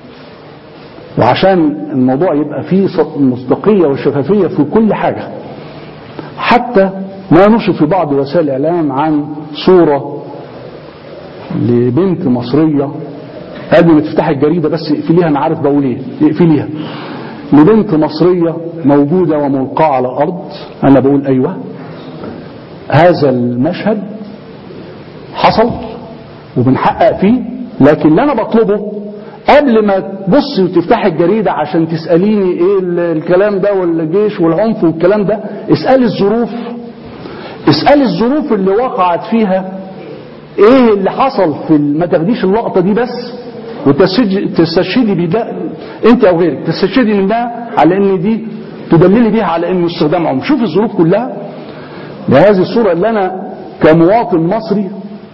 وعشان الموضوع يبقى فيه مصداقية وشفافية في كل حاجة حتى ما نشر في بعض وسائل الإعلام عن صورة لبنت مصرية قبل ما تفتح الجريدة بس اقفليها أنا عارف بقول إيه اقفليها لبنت مصرية موجودة وملقاة على الأرض أنا بقول أيوة هذا المشهد حصل وبنحقق فيه لكن اللي أنا بطلبه قبل ما تبصي وتفتحي الجريدة عشان تسأليني ايه الكلام ده والجيش والعنف والكلام ده اسألي الظروف اسأل الظروف اللي وقعت فيها ايه اللي حصل في ما تاخديش اللقطة دي بس وتستشهدي بده انت او غيرك تستشهدي من ده على ان دي تدللي بيها على انه استخدام عمر شوف الظروف كلها بهذه الصورة اللي انا كمواطن مصري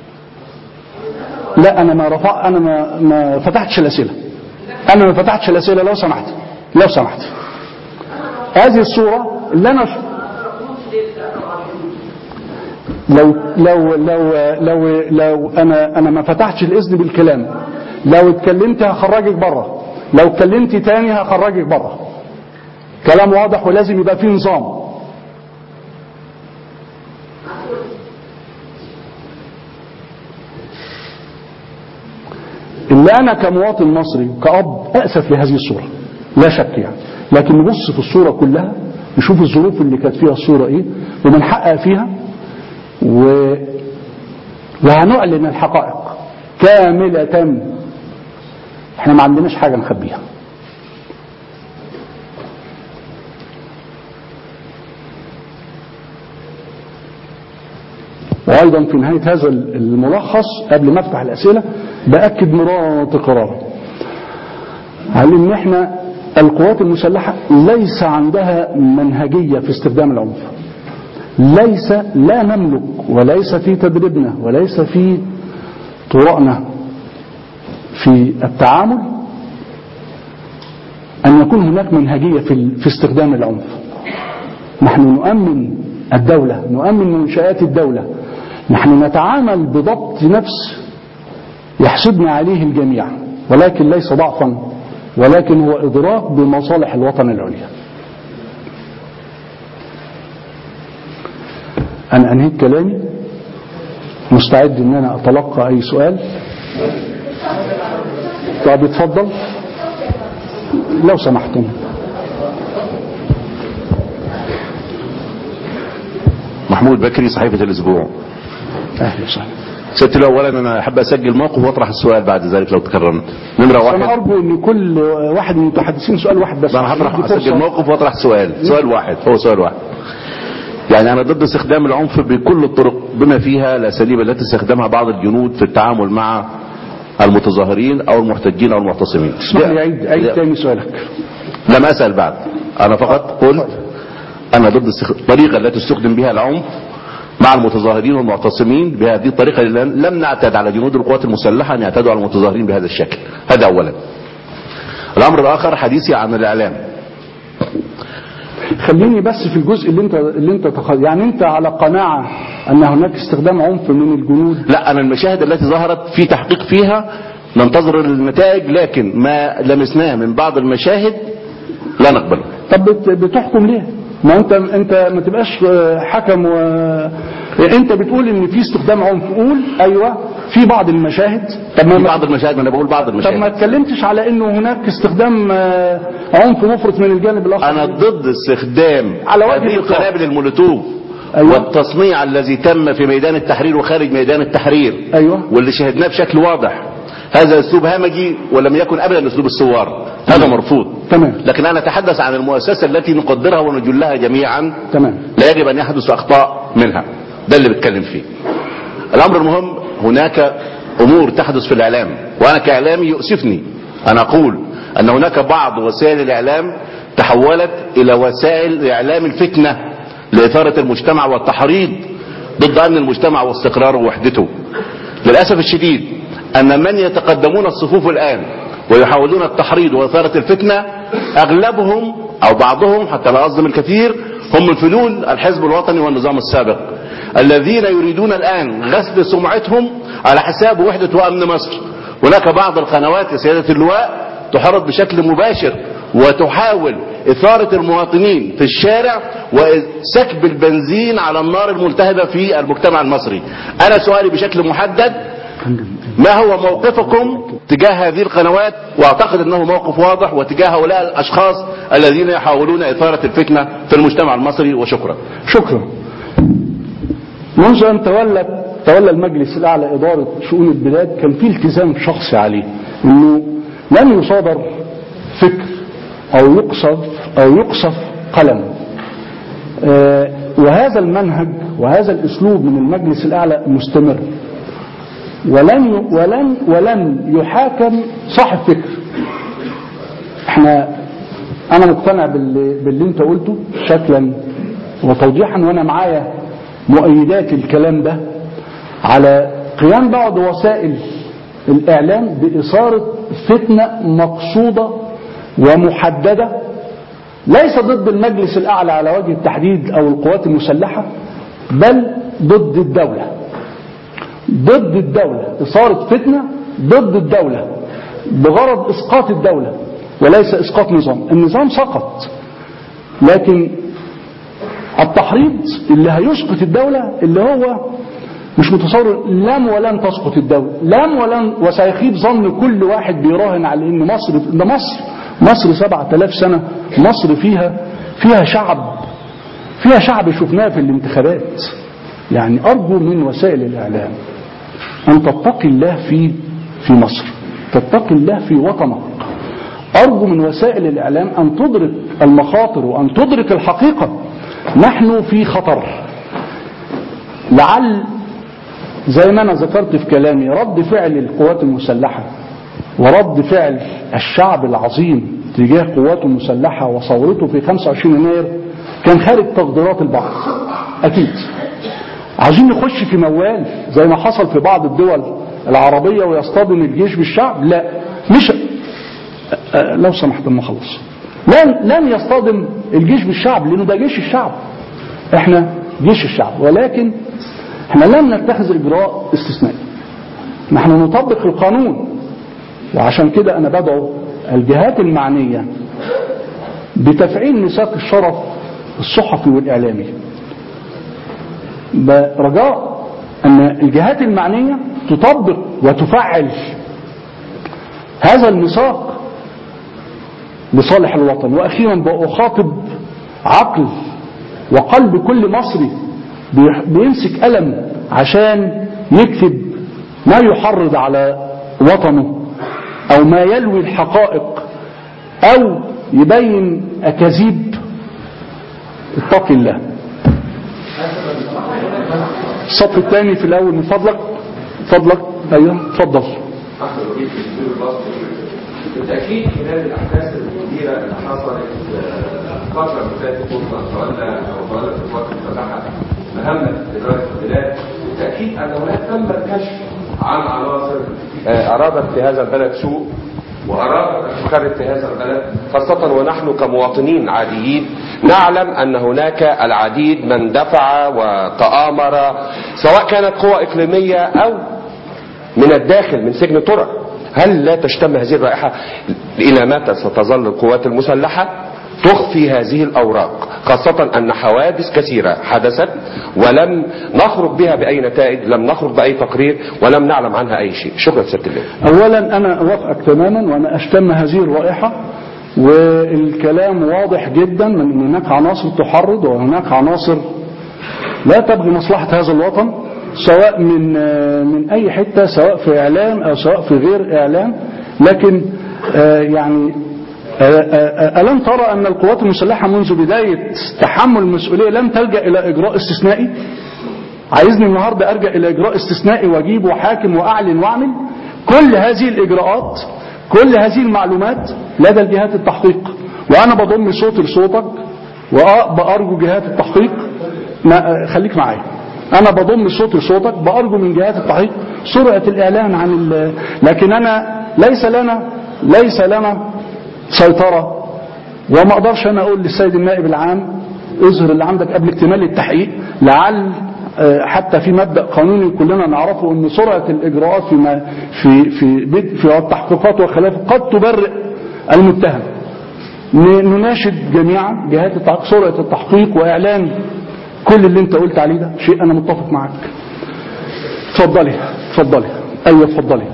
لا انا ما رفع انا ما, ما فتحتش الاسئله انا ما فتحتش الاسئله لو سمحت لو سمحت هذه الصوره اللي انا لو لو لو لو لو انا انا ما فتحتش الاذن بالكلام لو اتكلمت هخرجك بره لو اتكلمت تاني هخرجك بره كلام واضح ولازم يبقى فيه نظام اللي انا كمواطن مصري كأب أسف لهذه الصورة لا شك يعني لكن نبص في الصورة كلها نشوف الظروف اللي كانت فيها الصورة ايه وبنحقق فيها و... وهنعلن الحقائق كاملة احنا ما عندناش حاجة نخبيها وأيضا في نهاية هذا الملخص قبل ما أفتح الأسئلة بأكد مرارا وتكرارا على أن احنا القوات المسلحة ليس عندها منهجية في استخدام العنف ليس لا نملك وليس في تدريبنا وليس في طرقنا في التعامل أن يكون هناك منهجية في, في استخدام العنف نحن نؤمن الدولة نؤمن منشآت الدولة نحن نتعامل بضبط نفس يحسدنا عليه الجميع ولكن ليس ضعفا ولكن هو إدراك بمصالح الوطن العليا أنا أنهيت كلامي مستعد أن أنا أتلقى أي سؤال طب اتفضل لو سمحتم محمود بكري صحيفة الأسبوع أهلا وسهلا سيادتي لو أولا أنا أحب أسجل موقف وأطرح السؤال بعد ذلك لو تكرمت نمرة أنا واحد أرجو أن كل واحد من المتحدثين سؤال واحد بس أنا هطرح ندي فرصة. أسجل موقف وأطرح سؤال سؤال واحد هو سؤال واحد يعني أنا ضد استخدام العنف بكل الطرق بما فيها الأساليب التي استخدمها بعض الجنود في التعامل مع المتظاهرين أو المحتجين أو المعتصمين اسمح لي عيد عيد تاني سؤالك لم أسأل بعد أنا فقط قلت أنا ضد استخ- الطريقة التي استخدم بها العنف مع المتظاهرين والمعتصمين بهذه الطريقة اللي لم نعتاد على جنود القوات المسلحة أن يعتادوا على المتظاهرين بهذا الشكل هذا أولا الأمر الآخر حديثي عن الإعلام خليني بس في الجزء اللي انت اللي انت تخ... يعني انت على قناعة ان هناك استخدام عنف من الجنود لا أنا المشاهد التي ظهرت في تحقيق فيها ننتظر النتائج لكن ما لمسناه من بعض المشاهد لا نقبله طب بت- بتحكم ليه ما انت انت ما تبقاش آه، حكم و... انت بتقول ان في استخدام عنف قول ايوه في بعض المشاهد طب في ما بعض المشاهد ما أنا بقول بعض طب ما المشاهد اتكلمتش على انه هناك استخدام آه، عنف مفرط من الجانب الاخر أنا ضد استخدام على وجه هذه الإطلاق. القنابل المولوتوف أيوة. والتصنيع الذي تم في ميدان التحرير وخارج ميدان التحرير أيوة. واللي شهدناه بشكل واضح هذا اسلوب همجي ولم يكن ابدا اسلوب الثوار هذا مرفوض تمام لكن انا اتحدث عن المؤسسه التي نقدرها ونجلها جميعا تمام لا يجب ان يحدث اخطاء منها ده اللي بتكلم فيه الامر المهم هناك امور تحدث في الاعلام وانا كاعلامي يؤسفني ان اقول ان هناك بعض وسائل الاعلام تحولت الى وسائل اعلام الفتنه لاثاره المجتمع والتحريض ضد امن المجتمع واستقراره ووحدته للاسف الشديد ان من يتقدمون الصفوف الان ويحاولون التحريض واثاره الفتنه اغلبهم او بعضهم حتى لا اظلم الكثير هم من فلول الحزب الوطني والنظام السابق الذين يريدون الآن غسل سمعتهم على حساب وحدة وأمن مصر هناك بعض القنوات يا سيادة اللواء تحرض بشكل مباشر وتحاول إثارة المواطنين في الشارع وسكب البنزين على النار الملتهبة في المجتمع المصري أنا سؤالي بشكل محدد ما هو موقفكم تجاه هذه القنوات واعتقد انه موقف واضح وتجاه هؤلاء الاشخاص الذين يحاولون اثارة الفتنة في المجتمع المصري وشكرا شكرا منذ أن تولى تولى المجلس الأعلى إدارة شؤون البلاد كان في التزام شخصي عليه إنه لن يصادر فكر أو يقصف أو يقصف قلم آه، وهذا المنهج وهذا الاسلوب من المجلس الاعلى مستمر ولن ي- ولن ولن يحاكم صاحب فكر احنا انا مقتنع باللي, باللي انت قلته شكلا وتوضيحا وانا معايا مؤيدات الكلام ده على قيام بعض وسائل الاعلام باثاره فتنه مقصوده ومحدده ليس ضد المجلس الاعلى على وجه التحديد او القوات المسلحه بل ضد الدوله ضد الدولة إثارة فتنة ضد الدولة بغرض إسقاط الدولة وليس إسقاط نظام النظام سقط لكن التحريض اللي هيسقط الدولة اللي هو مش متصور لم ولن تسقط الدولة لم ولن وسيخيب ظن كل واحد بيراهن على ان مصر ده مصر مصر سبعة آلاف سنة مصر فيها فيها شعب فيها شعب شفناه في الانتخابات يعني أرجو من وسائل الإعلام أن تتقي الله في في مصر تتقي الله في وطنك أرجو من وسائل الإعلام أن تدرك المخاطر وأن تدرك الحقيقة نحن في خطر لعل زي ما أنا ذكرت في كلامي رد فعل القوات المسلحة ورد فعل الشعب العظيم تجاه قواته المسلحة وثورته في 25 يناير كان خارج تقديرات البعض أكيد عايزين نخش في موال زي ما حصل في بعض الدول العربية ويصطدم الجيش بالشعب لا مش أه لو سمحت ما خلص لن لن يصطدم الجيش بالشعب لانه ده جيش الشعب احنا جيش الشعب ولكن احنا لن نتخذ اجراء استثنائي نحن نطبق القانون وعشان كده انا بدعو الجهات المعنية بتفعيل ميثاق الشرف الصحفي والاعلامي برجاء أن الجهات المعنية تطبق وتفعل هذا الميثاق لصالح الوطن وأخيرا بأخاطب عقل وقلب كل مصري بيمسك قلم عشان يكتب ما يحرض على وطنه أو ما يلوي الحقائق أو يبين أكاذيب اتق الله الصف الثاني في الاول من فضلك فضلك ايوه اتفضل بالتاكيد خلال الاحداث الكبيره اللي حصلت الفتره اللي فاتت منذ تولى او تولت القوات المسلحه مهمه اداره البلاد بالتاكيد ان هناك تم الكشف عن عناصر ارادت في هذا البلد سوء وأرادت أن تخرب في هذا البلد خاصة ونحن كمواطنين عاديين نعلم أن هناك العديد من دفع وتآمر سواء كانت قوى إقليمية أو من الداخل من سجن ترى هل لا تشتم هذه الرائحة إلى متى ستظل القوات المسلحة تخفي هذه الأوراق خاصة أن حوادث كثيرة حدثت ولم نخرج بها بأي نتائج لم نخرج بأي تقرير ولم نعلم عنها أي شيء شكرا سيادة الله أولا أنا أوافقك تماما وأنا أشتم هذه الرائحة والكلام واضح جدا من أن هناك عناصر تحرض وهناك عناصر لا تبغي مصلحة هذا الوطن سواء من من أي حتة سواء في إعلام أو سواء في غير إعلام لكن يعني ألم ترى أن القوات المسلحة منذ بداية تحمل المسؤولية لم تلجأ إلى إجراء استثنائي عايزني النهاردة أرجع إلى إجراء استثنائي وأجيب وحاكم وأعلن وأعمل كل هذه الإجراءات كل هذه المعلومات لدى الجهات التحقيق وأنا بضم صوتي لصوتك وبأرجو جهات التحقيق خليك معايا أنا بضم صوتي لصوتك بأرجو من جهات التحقيق سرعة الإعلان عن لكن أنا ليس لنا ليس لنا سيطرة وما اقدرش انا اقول للسيد النائب العام اظهر اللي عندك قبل اكتمال التحقيق لعل حتى في مبدا قانوني كلنا نعرفه ان سرعه الاجراءات في في في في التحقيقات وخلافه قد تبرئ المتهم نناشد جميعا جهات التحقيق سرعه التحقيق واعلان كل اللي انت قلت عليه ده شيء انا متفق معاك اتفضلي اتفضلي ايوه اتفضلي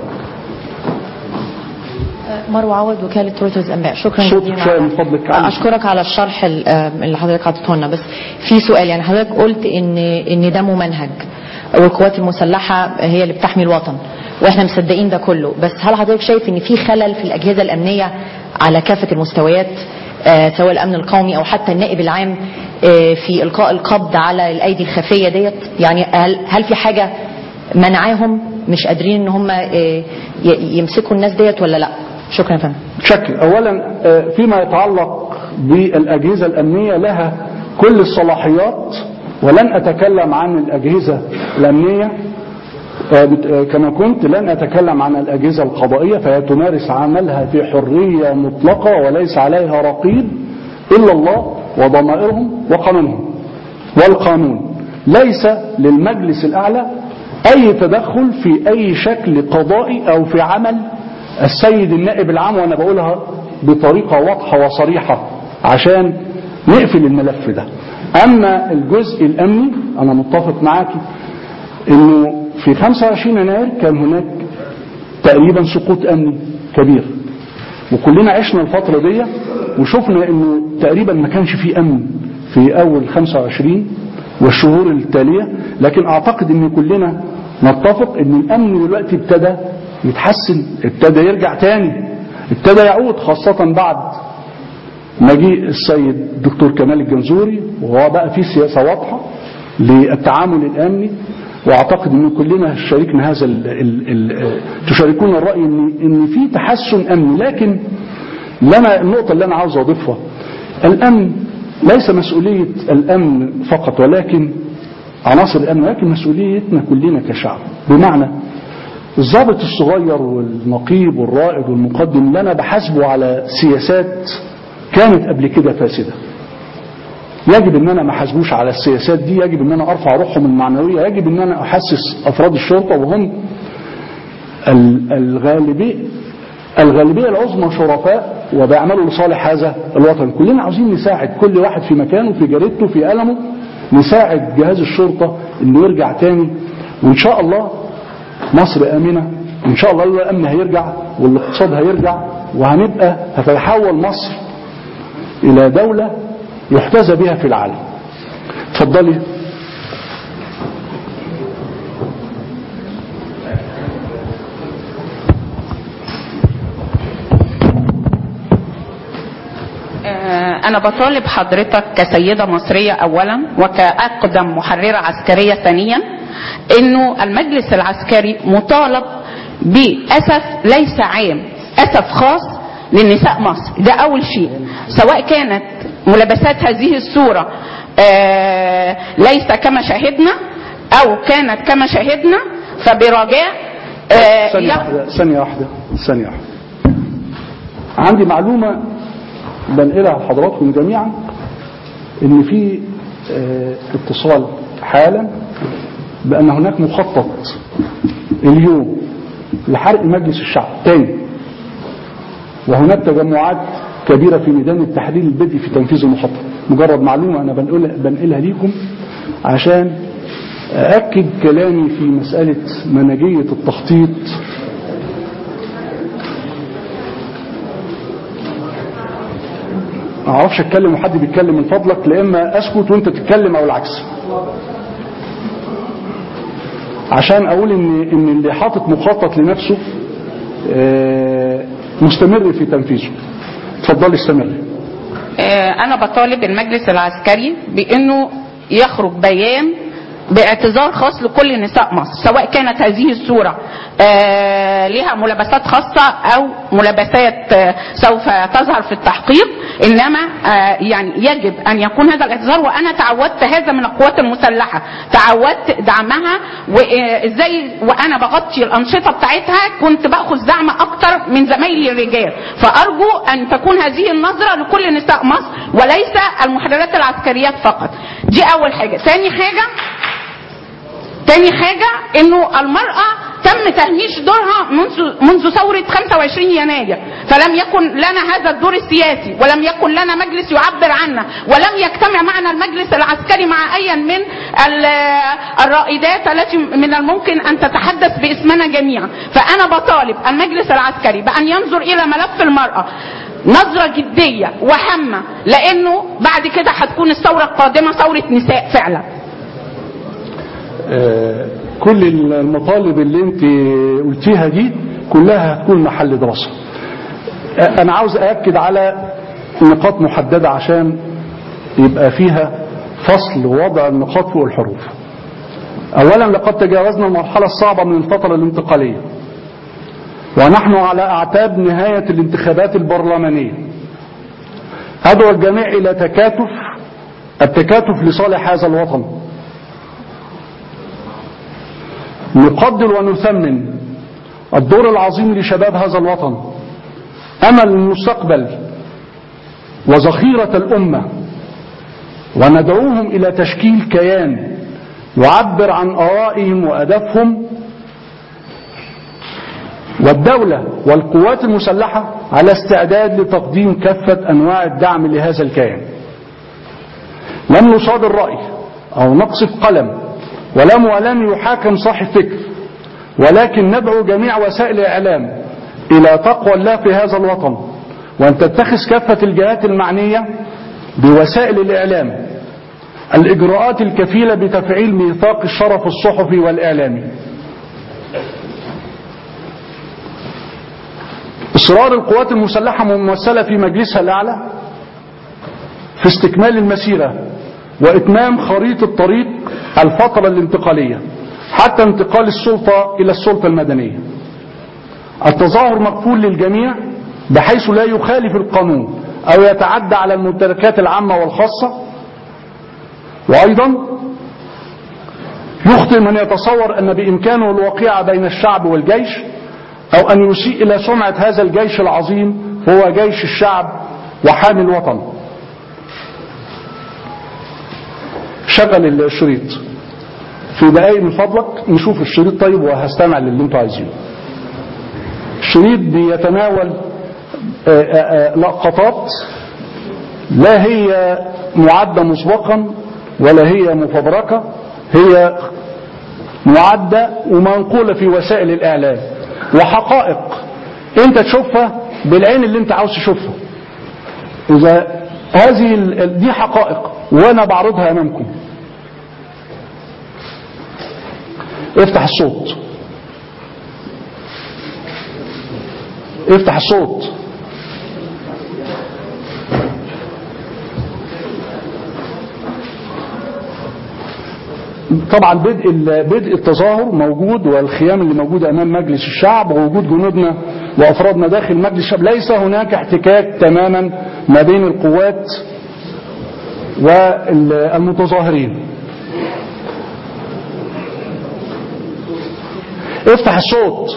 مروه عوض وكاله رويترز انباء شكرا صوتك شويه من فضلك اشكرك على الشرح اللي حضرتك عطيته لنا بس في سؤال يعني حضرتك قلت ان ان ده ممنهج والقوات المسلحه هي اللي بتحمي الوطن واحنا مصدقين ده كله بس هل حضرتك شايف ان في خلل في الاجهزه الامنيه على كافه المستويات آه، سواء الامن القومي او حتى النائب العام آه، في القاء القبض على الايدي الخفيه ديت يعني هل هل في حاجه منعاهم مش قادرين ان هم آه، ي- يمسكوا الناس ديت ولا لا شكرا يا فندم شكل اولا آه، فيما يتعلق بالاجهزه الامنيه لها كل الصلاحيات ولن اتكلم عن الاجهزه الامنيه آه، بت- آه، كما كنت لن اتكلم عن الاجهزه القضائيه فهي تمارس عملها في حريه مطلقه وليس عليها رقيب الا الله وضمائرهم وقانونهم والقانون ليس للمجلس الاعلى اي تدخل في اي شكل قضائي او في عمل السيد النائب العام وانا بقولها بطريقه واضحه وصريحه عشان نقفل الملف ده اما الجزء الامني انا متفق معاكي انه في 25 يناير كان هناك تقريبا سقوط امني كبير وكلنا عشنا الفترة دي وشفنا انه تقريبا ما كانش فيه امن في اول 25 والشهور التالية لكن اعتقد ان كلنا نتفق ان الامن دلوقتي ابتدى يتحسن ابتدى يرجع تاني ابتدى يعود خاصة بعد مجيء السيد الدكتور كمال الجنزوري وهو بقى في سياسة واضحة للتعامل الامني واعتقد ان كلنا شاركنا هذا ال ال ال تشاركون الراي ان ان في تحسن امني لكن لنا النقطه اللي انا عاوز اضيفها الامن ليس مسؤوليه الامن فقط ولكن عناصر الامن ولكن مسؤوليتنا كلنا كشعب بمعنى الضابط الصغير والنقيب والرائد والمقدم اللي انا بحاسبه على سياسات كانت قبل كده فاسده يجب ان انا ما احاسبوش على السياسات دي يجب ان انا ارفع روحهم المعنويه يجب ان انا احسس افراد الشرطه وهم ال- الغالبيه الغالبيه العظمى شرفاء وبيعملوا لصالح هذا الوطن كلنا عاوزين نساعد كل واحد في مكانه في جريدته في قلمه نساعد جهاز الشرطه انه يرجع تاني وان شاء الله مصر امنه ان شاء الله الامن هيرجع والاقتصاد هيرجع وهنبقى هتتحول مصر الى دوله يحتذى بها في العالم اتفضلي آه، أنا بطالب حضرتك كسيدة مصرية أولا وكأقدم محررة عسكرية ثانيا إنه المجلس العسكري مطالب بأسف ليس عام أسف خاص للنساء مصر ده أول شيء سواء كانت ملابسات هذه الصورة آه، ليس كما شاهدنا أو كانت كما شاهدنا فبرجاء آه، ثانية يخ- واحدة ثانية واحدة ثانية واحدة عندي معلومة بنقلها لحضراتكم جميعا ان في آه، اتصال حالا بان هناك مخطط اليوم لحرق مجلس الشعب تاني وهناك تجمعات كبيرة في ميدان التحرير البدء في تنفيذ المخطط مجرد معلومة أنا بنقلها, بنقلها ليكم عشان أأكد كلامي في مسألة منهجية التخطيط ما اعرفش اتكلم وحد بيتكلم من فضلك لا اما اسكت وانت تتكلم او العكس عشان اقول ان ان اللي حاطط مخطط لنفسه آه، مستمر في تنفيذه اتفضلي استمري آه، انا بطالب المجلس العسكري بانه يخرج بيان باعتذار خاص لكل نساء مصر سواء كانت هذه الصورة آه، لها ملابسات خاصة او ملابسات آه، سوف تظهر في التحقيق انما آه، يعني يجب ان يكون هذا الاعتذار وانا تعودت هذا من القوات المسلحة تعودت دعمها وازاي وانا بغطي الانشطة بتاعتها كنت باخذ دعم اكتر من زمايلي الرجال فارجو ان تكون هذه النظرة لكل نساء مصر وليس المحررات العسكريات فقط دي اول حاجة ثاني حاجة تاني حاجة انه المرأة تم تهميش دورها منذ منذ ثورة 25 يناير فلم يكن لنا هذا الدور السياسي ولم يكن لنا مجلس يعبر عنا ولم يجتمع معنا المجلس العسكري مع اي من ال- الرائدات التي من الممكن ان تتحدث باسمنا جميعا فانا بطالب المجلس العسكري بان ينظر الى ملف المرأة نظرة جدية وهامة لانه بعد كده هتكون الثورة القادمة ثورة نساء فعلا آه، كل المطالب اللي انت قلتيها دي كلها هتكون محل دراسة آه، انا عاوز اأكد على نقاط محددة عشان يبقى فيها فصل وضع النقاط فوق الحروف أولا لقد تجاوزنا المرحلة الصعبة من الفترة الانتقالية ونحن على أعتاب نهاية الانتخابات البرلمانية أدعو الجميع إلى تكاتف التكاتف لصالح هذا الوطن نقدر ونثمن الدور العظيم لشباب هذا الوطن أمل المستقبل وذخيرة الأمة وندعوهم إلى تشكيل كيان يعبر عن آرائهم وأهدافهم والدولة والقوات المسلحة على استعداد لتقديم كافة أنواع الدعم لهذا الكيان لم نصادر رأي أو نقصف قلم ولم ولم يحاكم صاحب فكر ولكن ندعو جميع وسائل الإعلام إلى تقوى الله في هذا الوطن وأن تتخذ كافة الجهات المعنية بوسائل الإعلام الإجراءات الكفيلة بتفعيل ميثاق الشرف الصحفي والإعلامي إصرار القوات المسلحة ممثلة في مجلسها الأعلى في استكمال المسيرة وإتمام خريطة طريق الفترة الانتقالية حتى انتقال السلطة إلى السلطة المدنية التظاهر مقفول للجميع بحيث لا يخالف القانون أو يتعدى على الممتلكات العامة والخاصة وأيضا يخطئ من يتصور أن بإمكانه الوقيعة بين الشعب والجيش أو أن يسيء إلى سمعة هذا الجيش العظيم هو جيش الشعب وحامي الوطن شغل الشريط في دقايق من فضلك نشوف الشريط طيب وهستمع للي انتوا عايزينه الشريط بيتناول لقطات لا هي معدة مسبقا ولا هي مفبركة هي معدة ومنقولة في وسائل الإعلام وحقائق انت تشوفها بالعين اللي انت عاوز تشوفها اذا هذه دي حقائق وانا بعرضها امامكم افتح الصوت افتح الصوت طبعا بدء بدء التظاهر موجود والخيام اللي موجوده امام مجلس الشعب ووجود جنودنا وافرادنا داخل مجلس الشعب ليس هناك احتكاك تماما ما بين القوات والمتظاهرين افتح الصوت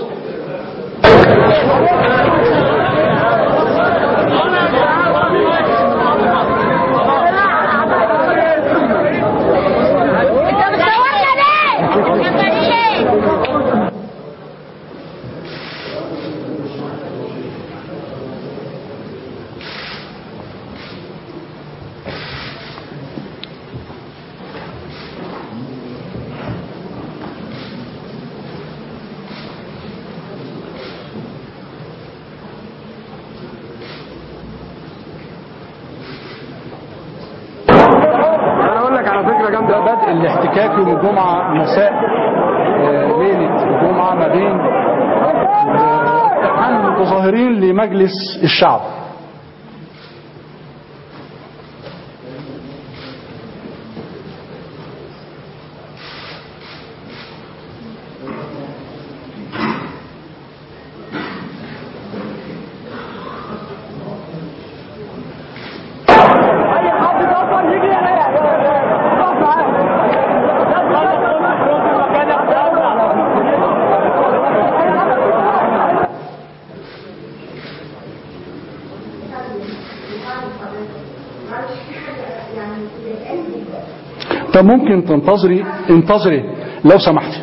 بدء الاحتكاك يوم الجمعة مساء ليلة الجمعة ما بين اقتحام المتظاهرين لمجلس الشعب طب ممكن تنتظري انتظري لو سمحتي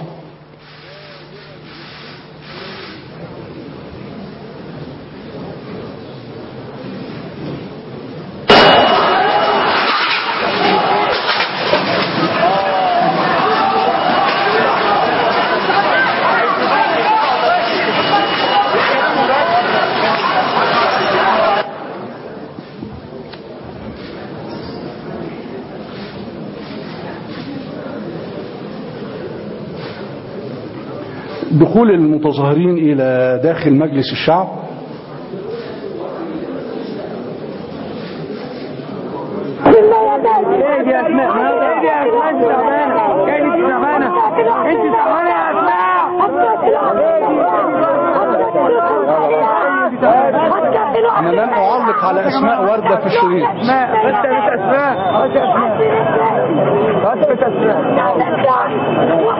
دخول المتظاهرين إلى داخل مجلس الشعب تعبانه كانت تعبانه انت تعبانه يا اسماء انا لن اعلق على اسماء ورده في الشريط اسماء بس مش اسماء بس مش اسماء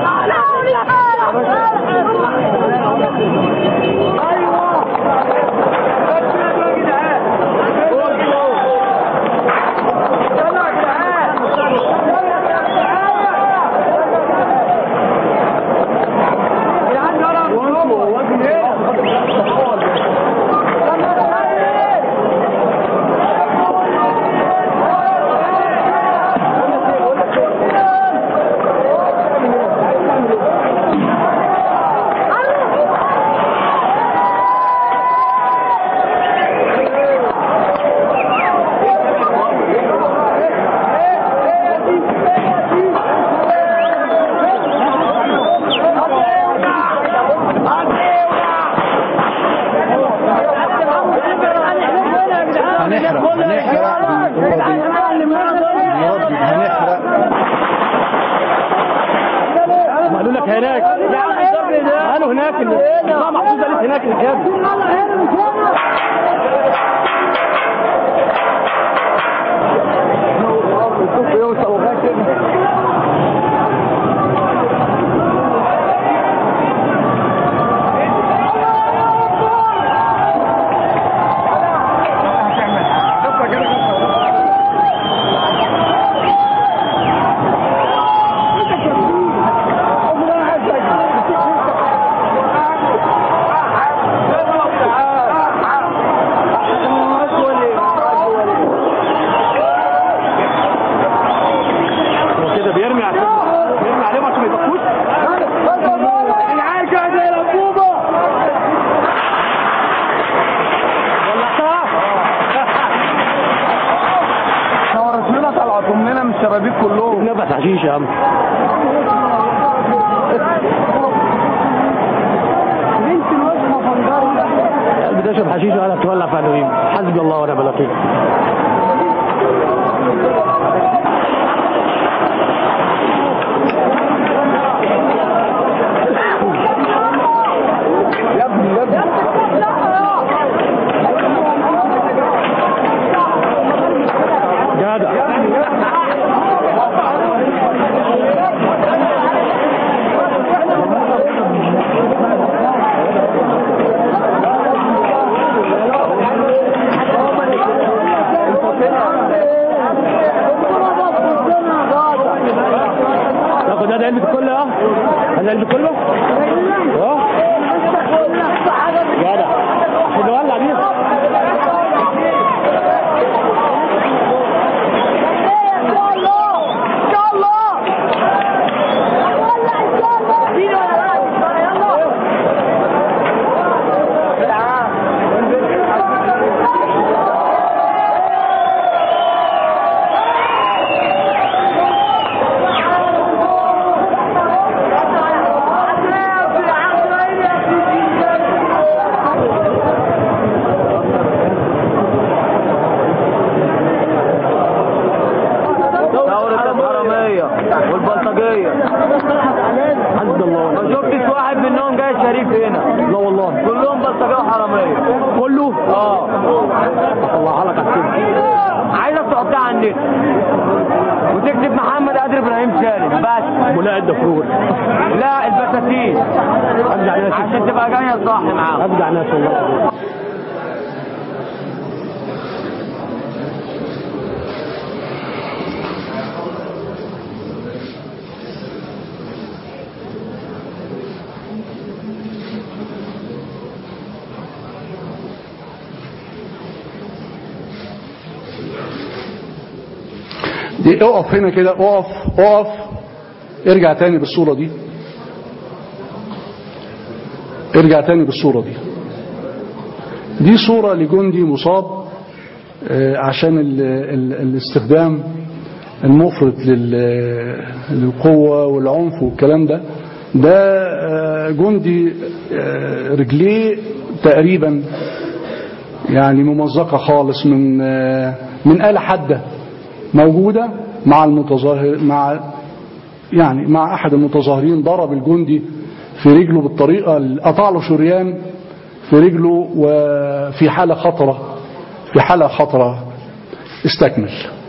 هنحرق هنحرق نردد هنحرق قالوا لك هناك قالوا هناك لا محفوظ قالت هناك الحياد هو كده بيرمي عشان بيرمي عليهم عشان ما يطفوش العيال كده زي الانبوبه ولعتها صورت لنا طلعتهم لنا من الشبابيك كلهم نبت حشيش يا عم بنت الوجه فنجرة قلبي تشرب حشيش ولا تولع في انويم حسبي الله ونعم الوكيل يا ابني يا ابني جدع تاخد هذا علبة كله اه هذا علبة كله اه جدع عشان نولع بيها دورة الحرامية والبلطجية حسب الله ما شفتش واحد منهم جاي شريف هنا لا والله كلهم بلطجية وحرامية كله؟ اه الله لك عايزك تحطها على النت وتكتب محمد قادر ابراهيم سالم بس ملاعب دفرور لا البساتين ابدع ناس عشان تبقى جايه صح معاهم ابدع ناس والله دي اقف هنا كده اقف اقف ارجع تاني بالصورة دي ارجع تاني بالصورة دي دي صورة لجندي مصاب آه، عشان ال ال الاستخدام المفرط لل- للقوة والعنف والكلام ده ده آه، جندي آه، رجليه تقريبا يعني ممزقة خالص من آه، من آلة حادة موجودة مع المتظاهر مع يعني مع أحد المتظاهرين ضرب الجندي في رجله بالطريقة اللي قطع له شريان في رجله وفي حالة خطرة في حالة خطرة استكمل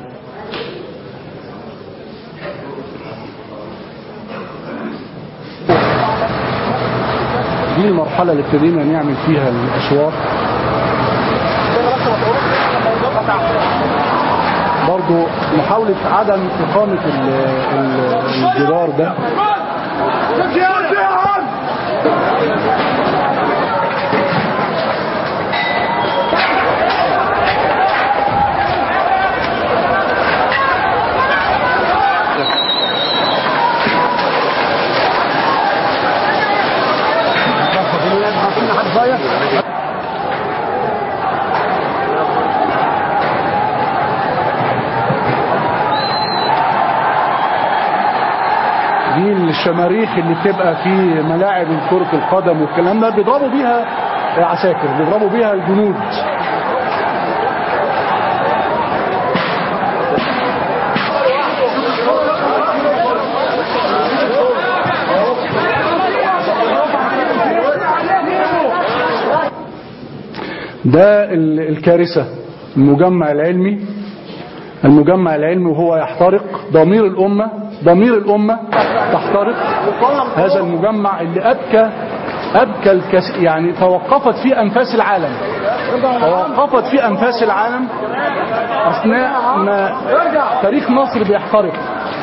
دي المرحلة اللي ابتدينا نعمل فيها الأسواق برضو محاولة عدم إقامة ال- ال- الجدار ده دي الشماريخ اللي بتبقى في ملاعب كرة القدم والكلام ده بيضربوا بيها عساكر بيضربوا بيها الجنود ده ال- الكارثة المجمع العلمي المجمع العلمي وهو يحترق ضمير الأمة ضمير الأمة تحترق هذا المجمع اللي أبكى أبكى الكس يعني توقفت فيه أنفاس العالم توقفت فيه أنفاس العالم أثناء ما تاريخ مصر بيحترق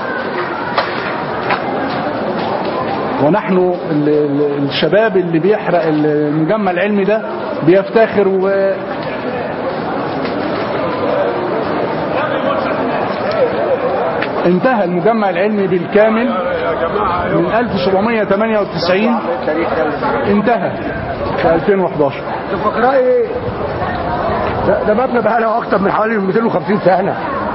ونحن ال- ال- الشباب اللي بيحرق المجمع العلمي ده بيفتخر و انتهى المجمع العلمي بالكامل من 1798 انتهى في 2011 فاكراه ايه؟ ده, ده مبنى بقى له اكتر من حوالي 250 سنه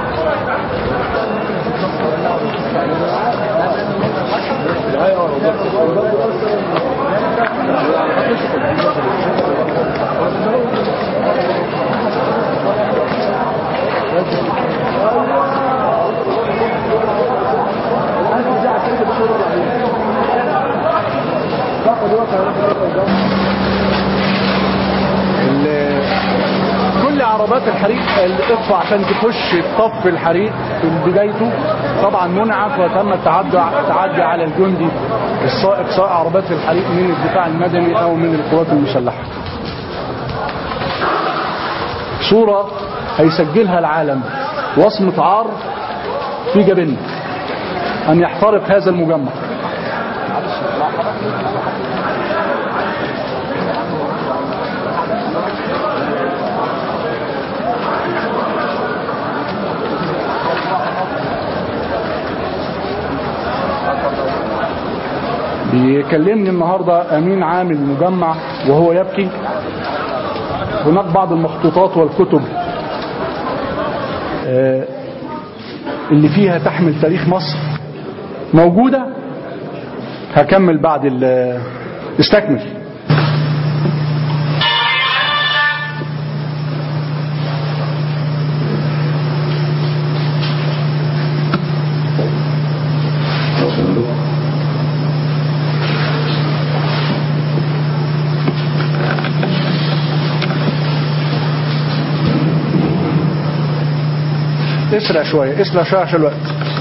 ال- كل عربات الحريق الاطفى عشان تخش تطفي الحريق في بدايته طبعا منعت وتم التعدي التعدي على الجندي السائق سواء عربات الحريق من الدفاع المدني او من القوات المسلحه. صوره هيسجلها العالم وصمه عار في جبين ان يحترق هذا المجمع. بيكلمني النهاردة أمين عام المجمع وهو يبكي هناك بعض المخطوطات والكتب آه، اللي فيها تحمل تاريخ مصر موجودة هكمل بعد ال- استكمل اسرع شوية اسرع شوية عشان الوقت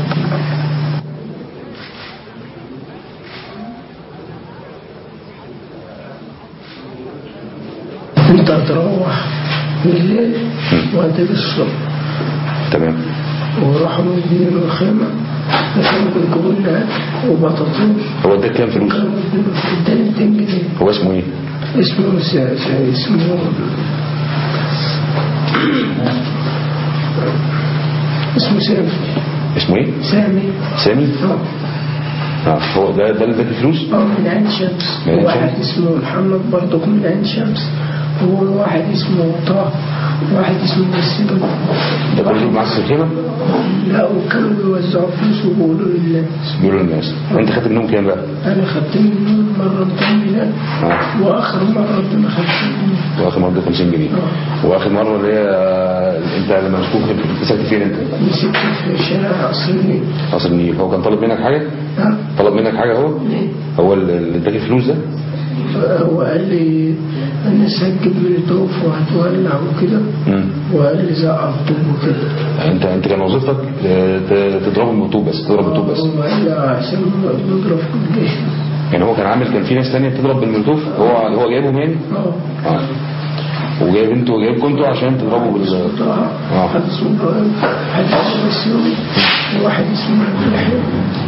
انت هتروح بالليل وهتيجي الصبح تمام وراحوا مدينين الخيمة عشان يجيبوا لنا أكل وبطاطين هو اداك كام فلوس كانوا اداني 200 جنيه هو اسمه ايه اسمه سا- سا- اسمه اسمه سامي اسمه ايه سامي سامي اه اه هو ده ده اللي اداك الفلوس اه من عين شمس من عين وواحد شمس. اسمه محمد برضك من عين شمس وواحد اسمه طه وواحد اسمه السجن ده كله معسكر الخيمه لا وكانوا بيوزعوا فلوس وبيقولوا للناس بيقولوا للناس انت خدت منهم كام بقى انا خدت منهم مره 200 جنيه كده واخر مره ادينا 50 جنيه واخر مره 50 جنيه واخر مره اللي هي انت لما مسكوك مسكت فين انت؟ مسكت في شارع قصر النيل قصر النيل هو كان طالب منك حاجه؟ ها؟ طلب منك حاجه هو؟ هو اللي اداك الفلوس ده؟ هو قال لي الناس هتجيب لي طوف وهتولع وكده مم. وقال لي زقر طوب وكده انت انت كان وظيفتك آه، ت- تضربهم بالطوب بس تضرب بالطوب بس هو قال لي عشان نضرب في الجيش يعني هو كان عامل كان في ناس تانية بتضرب بالمولوتوف هو هو جايبهم يعني؟ اه اه وجايب انتوا وجايبكم انتوا عشان تضربوا بال اه اه حد اسمه ابراهيم حد اسمه بسيوني وواحد اسمه عبد الرحيم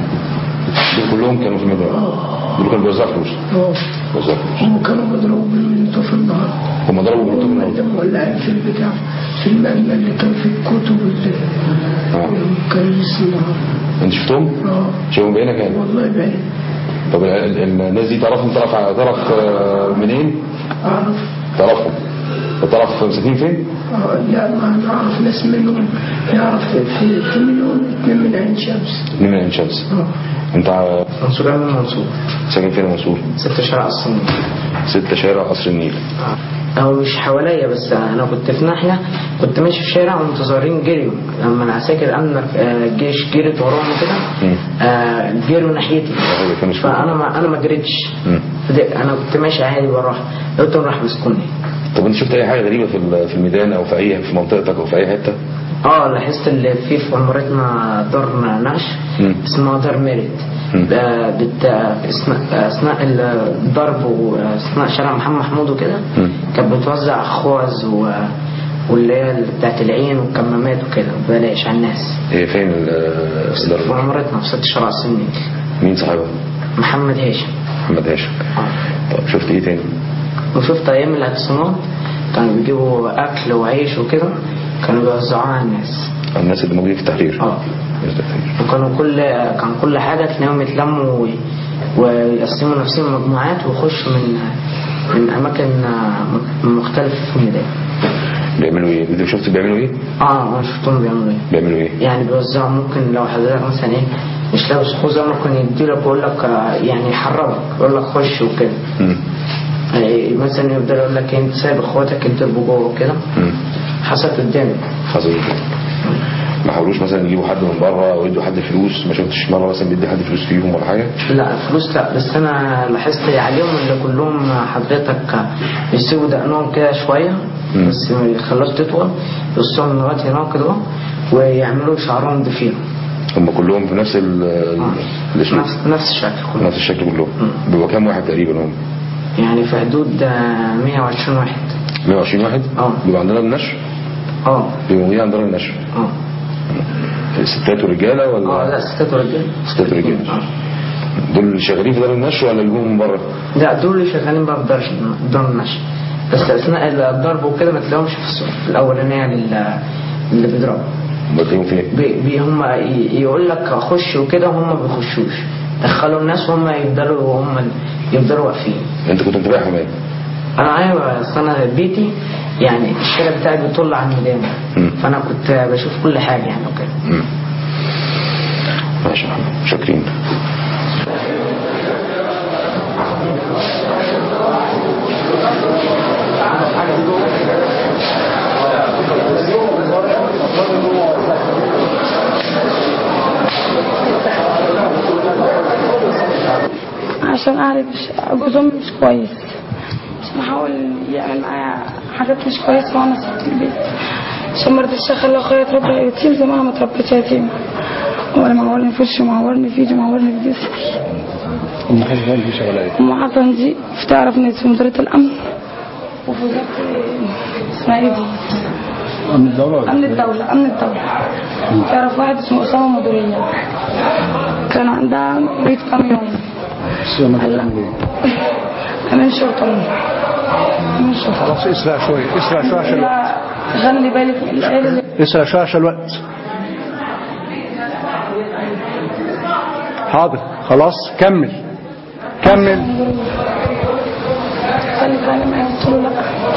دول كلهم كانوا في المدرسه دول كانوا بيوزعوا فلوس اه بيوزعوا فلوس هم كانوا بيضربوا بالمنطف النهارده هم ضربوا بالمولوتوف هم النهارده. اللي مولعين في البتاع في المبنى اللي كان في الكتب اللي اه كان لسه النهارده انت شفتهم؟ اه شايفهم بعينك يعني والله بعيد طب ال- ال- الناس دي تعرفهم طرف طرف آه، منين؟ اعرف تعرفهم الطرف مساكين فين؟ آه، لا ما نعرف ناس منهم نعرف في في منهم اتنين من عين شمس اتنين من عين شمس اه انت منصور أمين منصور ساكن فين يا منصور؟ ست شارع الصين ستة شارع قصر النيل هو مش حواليا بس انا كنت في ناحيه كنت ماشي في شارع ومنتظرين جريوا لما العساكر امن آه، الجيش جرت وراهم كده مم. آه، جروا ناحيتي أيوة، كانوا شوية. فانا ما انا ما جريتش مم. فضل- انا كنت ماشي عادي بالراحه لقيتهم راح مسكوني طب انت شفت اي حاجه غريبه في ال- في الميدان او في اي في منطقتك او في اي حته؟ اه لاحظت اللي في في عمارتنا دار نعش مم. اسمها دار ميريت مم. آه، بت... اثناء اثناء الضرب واثناء شارع محمد محمود وكده مم. كانت بتوزع خوذ و... واللي هي بتاعت العين والكمامات وكده ببلاش على الناس ايه فين ال- في الضرب؟ عمارتنا في ست شارع سني مين صاحبها؟ محمد هاشم محمد هاشم طب شفت ايه تاني؟ وشفت ايام الاعتصامات كانوا بيجيبوا اكل وعيش وكده كانوا بيوزعوها على الناس الناس اللي موجودين في التحرير اه الناس في التحرير وكانوا كل كان كل حاجة تلاقيهم يتلموا و- ويقسموا نفسهم مجموعات ويخشوا من من أماكن م- مختلفة في الميدان. بيعملوا ايه؟ انت شفت بيعملوا ايه؟ اه انا شفتهم بيعملوا ايه بيعملوا ايه؟ يعني بيوزعوا ممكن لو حضرتك مثلا ايه مش لابس خوذة ممكن يديلك ويقول لك آه، يعني يحرمك يقول لك خش وكده مم. يعني مثلا يفضل يقول لك انت سايب اخواتك يضربوا جوه وكده مم. حصلت قدامي حصل ايه؟ ما حاولوش مثلا يجيبوا حد من بره او يدوا حد فلوس ما شفتش مره مثلا بيدي حد فلوس فيهم ولا حاجه؟ لا فلوس لا بس انا لاحظت عليهم اللي كلهم حضرتك يسيبوا دقنهم كده شويه مم. بس ما يخلوش تطول يقصهم لغايه هنا كده ويعملوا شعرهم ضفير هم كلهم في نفس ال ال- الاسلوب نفس نفس الشكل كله نفس الشكل كلهم بيبقى كام واحد تقريبا هم؟ يعني في حدود آه، 120 واحد 120 واحد؟ اه. بيبقى عندنا النشر؟ اه بيبقوا موجودين عندنا النشر اه ستات ورجاله ولا؟ اه لا ستات ورجاله ستات ورجاله دول اللي شغالين في دار النشر ولا اللي جم من بره؟ لا دول اللي شغالين بقى في دار دار النشر بس اثناء الضرب وكده ما تلاقيهمش في الصف الاولانيه لل- اللي بيضربوا بتلاقيهم فين؟ بي بي هم ي- يقول لك خش وكده هم ما بيخشوش دخلوا الناس وهم يفضلوا هم يفضلوا واقفين انت كنت متابعهم ايه؟ انا ايوه أصل انا بيتي يعني الشارع بتاعي بيطل على الميدان مم. فانا كنت بشوف كل حاجه يعني وكده مم. ماشي يا محمد شاكرين عشان اعرف جوزهم مش كويس عشان احاول يعمل معايا حاجات مش كويسه وانا سبت البيت عشان ما رضيتش اخلي اخويا يتربى يتيم زي ما انا ما اتربيت يتيم هو اللي معورني في وشي معورني في ايدي معورني في جسمي ام حسن دي شغاله ايه؟ ام حسن دي بتعرف ناس في مديريه الامن وفي وزاره اسمها ايه دي؟ امن الدوله ولا امن إيه؟ الدوله امن الدوله تعرف واحد اسمه اسامه مدوريه كان عندها بيت كام يوم بس ما تعمل ايه؟ امين شرطه امين شرطه خلاص اسرع شويه اسرع شويه عشان الوقت لا خلي بالك من العيله اللي اسرع شويه عشان الوقت حاضر خلاص كمل كمل خلي بالك معايا قلت له لا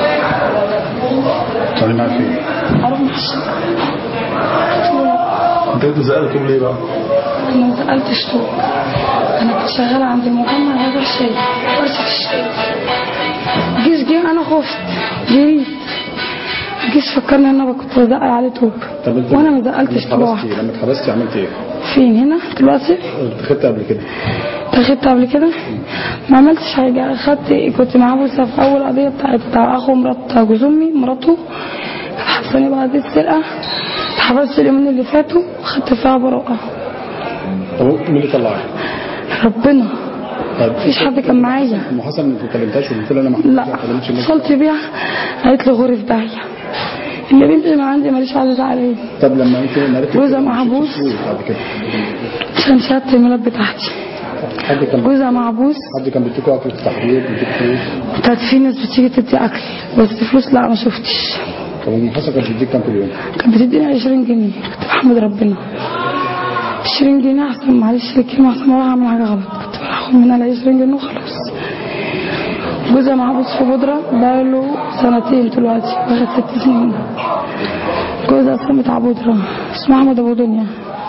طالع معاك فين؟ اروح مع الشرطه قلت له لا انت كنت زعلت تقول ايه بقى؟ انا ما سالتش طوب انا كنت شغاله عند المجمع هذا الشاي ورشه الشاي الجيش جه انا خفت جريت الجيش فكرني ان انا كنت بزقل عليه طوب طب انت وانا ما زقلتش طوب لما واحد اتحبستي لما اتحبستي عملت ايه؟ فين هنا دلوقتي اتخذت قبل كده اتخذت قبل كده ما عملتش حاجة اخدت كنت محبوسة في أول قضية بتاعت بتاع أخو مرات جوز أمي مراته حبساني بعد السرقة اتحبست اليومين اللي فاتوا وخدت فيها براءة طب مين اللي طلعك؟ ربنا طب مفيش حد كان معايا ام حسن انت ما كلمتهاش وقلت لها انا ما لا ما كلمتش الناس اتصلت بيها قالت لي غوري في داهية اللي بنتي ما عندي ماليش عزيز عليه طب لما انت مرتك جوزها محبوس بعد كده عشان شهادة الميلاد بتاعتي حد كان جوزها محبوس حد كان بيديكوا اكل في التحرير بيديك فلوس كانت في ناس بتيجي تدي أكل بس فلوس لا ما شفتش طب ام حسن كانت بتديك كام في اليوم؟ كانت بتديني 20 جنيه كنت بحمد ربنا 20 جنيه احسن معلش الكلمه احسن ما اروح اعمل حاجه غلط كنت باخد منها ال 20 جنيه وخلاص جوزها محبوس في بودره بقاله سنتين دلوقتي واخد ست سنين جوزها اصلا بتاع بودره اسمه احمد ابو دنيا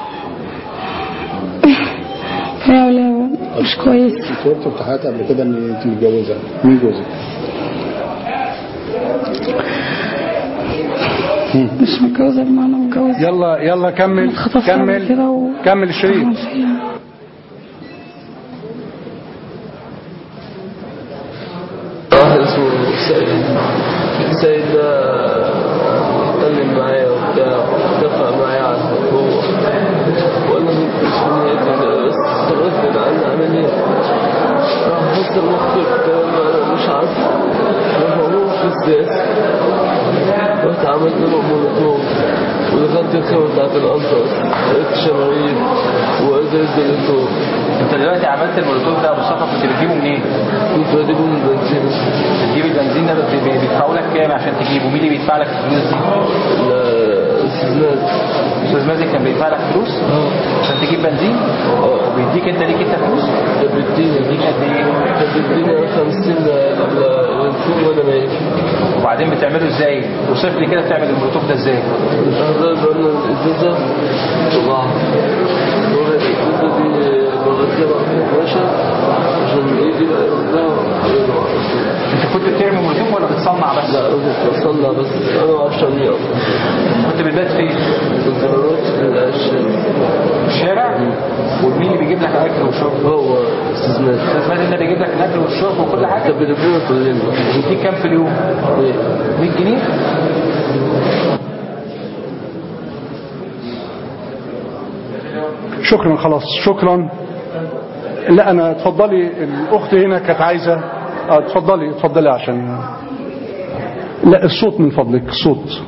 هي ولا مش كويس انت قلت في حياتي قبل كده ان انت متجوزه مين جوزك؟ مش متجوزه بمعنى متجوزه يلا يلا كمل اتخطفت قبل كده و... كمل الشريط عمل فيها. واحد اسمه سيد سيد ده اتكلم معايا وبتاع اتفق معايا على الموضوع وانا ما كنتش في نيتي بس استغربت ان انا اعمل ايه راح بص المخ الكلام ده انا مش عارف راح هو في السياسة رحت عملت له مولوتوف ودخلت الخيمة بتاعت الأنصار لقيت شماريخ وإزاز زيتون انت دلوقتي عملت المولوتوف ده يا ابو مصطفى كنت بتجيبه منين؟ كنت بجيبه من البنزين بتجيب البنزين ده بت- بيدفعوا لك كام عشان تجيبه؟ مين اللي بيدفع لك الفلوس دي؟ لا استاذ مازن استاذ مازن كان بيدفع لك فلوس اه عشان تجيب بنزين؟ اه وبيديك انت ليك انت فلوس؟ ده بيديني بيديك قد ايه؟ ده بيديني 50 للفول وانا ماشي وبعدين بتعمله ازاي؟ وصف لي كده بتعمل المولوتوف ده ازاي؟ الأهداف بقولنا الإزازة وبعض الإزازة دي بغطيها بقى في الرشا عشان يجي بقى يرجعها انت كنت بترمي مولوتوف ولا بتصنع بس؟ لا كنت بصلى بس أنا ما أعرفش أرمي أصلا كنت بتبات فين؟ كنت بروح في العشاء في الشارع؟ ومين اللي بيجيب لك اكل وشرب؟ هو أستاذ مازن استاذ مازن ده بيجيب لك الاكل والشرب وكل حاجه؟ كان بيلفونا كلنا بيديك كام في اليوم؟ 100 جنيه؟ شكرا خلاص شكرا لا انا اتفضلي الاخت هنا كانت عايزه اه، اتفضلي اتفضلي عشان لا الصوت من فضلك الصوت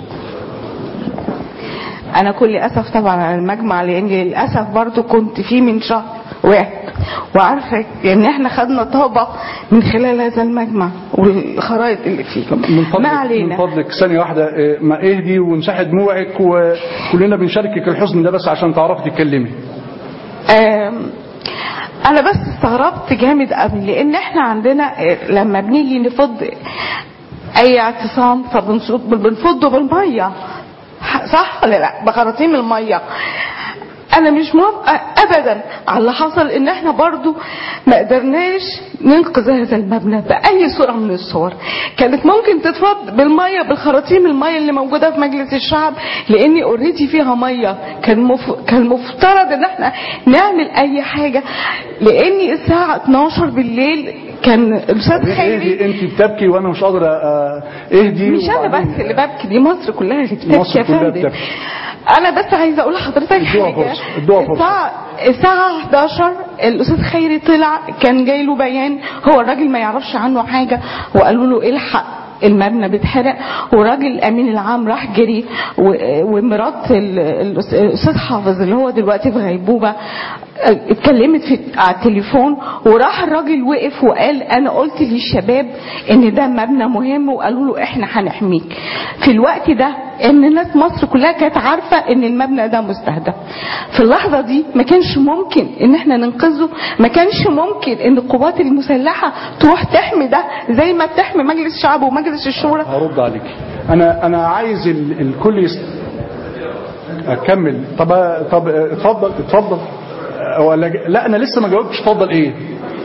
انا كل اسف طبعا على المجمع لان للاسف برضو كنت فيه من شهر واحد وعارفه ان احنا خدنا طابع من خلال هذا المجمع والخرائط اللي فيه من فضلك ما علينا من فضلك ثانيه واحده اه، ما اهدي وامسحي دموعك وكلنا بنشاركك الحزن ده بس عشان تعرفي تتكلمي آم، انا بس استغربت جامد قوي لان احنا عندنا آه، لما بنيجي نفض اي اعتصام فبنصد بنفضه بالميه ح- صح ولا لا بخراطيم الميه انا مش موافقه ابدا على اللي حصل ان احنا برضو ما قدرناش ننقذ هذا المبنى باي صوره من الصور كانت ممكن تتفض بالميه بالخراطيم الميه اللي موجوده في مجلس الشعب لان اوريدي فيها ميه كان مف... كان مفترض ان احنا نعمل اي حاجه لان الساعه 12 بالليل كان الاستاذ خيري اهدي انت بتبكي وانا مش قادره اه، اهدي مش انا وبعدين- بس اللي ببكي دي مصر كلها اللي بتبكي مصر يا كلها فندم بتبكي. انا بس عايزه اقول لحضرتك ادوها حاجه فرصة، ادوها فرصة. الساعه الساعه 11 الاستاذ خيري طلع كان جاي له بيان هو الراجل ما يعرفش عنه حاجه وقالوا له الحق المبنى بيتحرق وراجل الامين العام راح جري و- ومرات ال- الأس- الاستاذ حافظ اللي هو دلوقتي في غيبوبه اتكلمت في على التليفون وراح الراجل وقف وقال انا قلت للشباب ان ده مبنى مهم وقالوا له احنا هنحميك في الوقت ده ان ناس مصر كلها كانت عارفه ان المبنى ده مستهدف في اللحظه دي ما كانش ممكن ان احنا ننقذه ما كانش ممكن ان القوات المسلحه تروح تحمي ده زي ما بتحمي مجلس الشعب ومجلس الشورى هرد عليك انا انا عايز ال- الكل يست... اكمل طب طب اتفضل اتفضل ولا لا انا لسه ما جاوبتش اتفضل ايه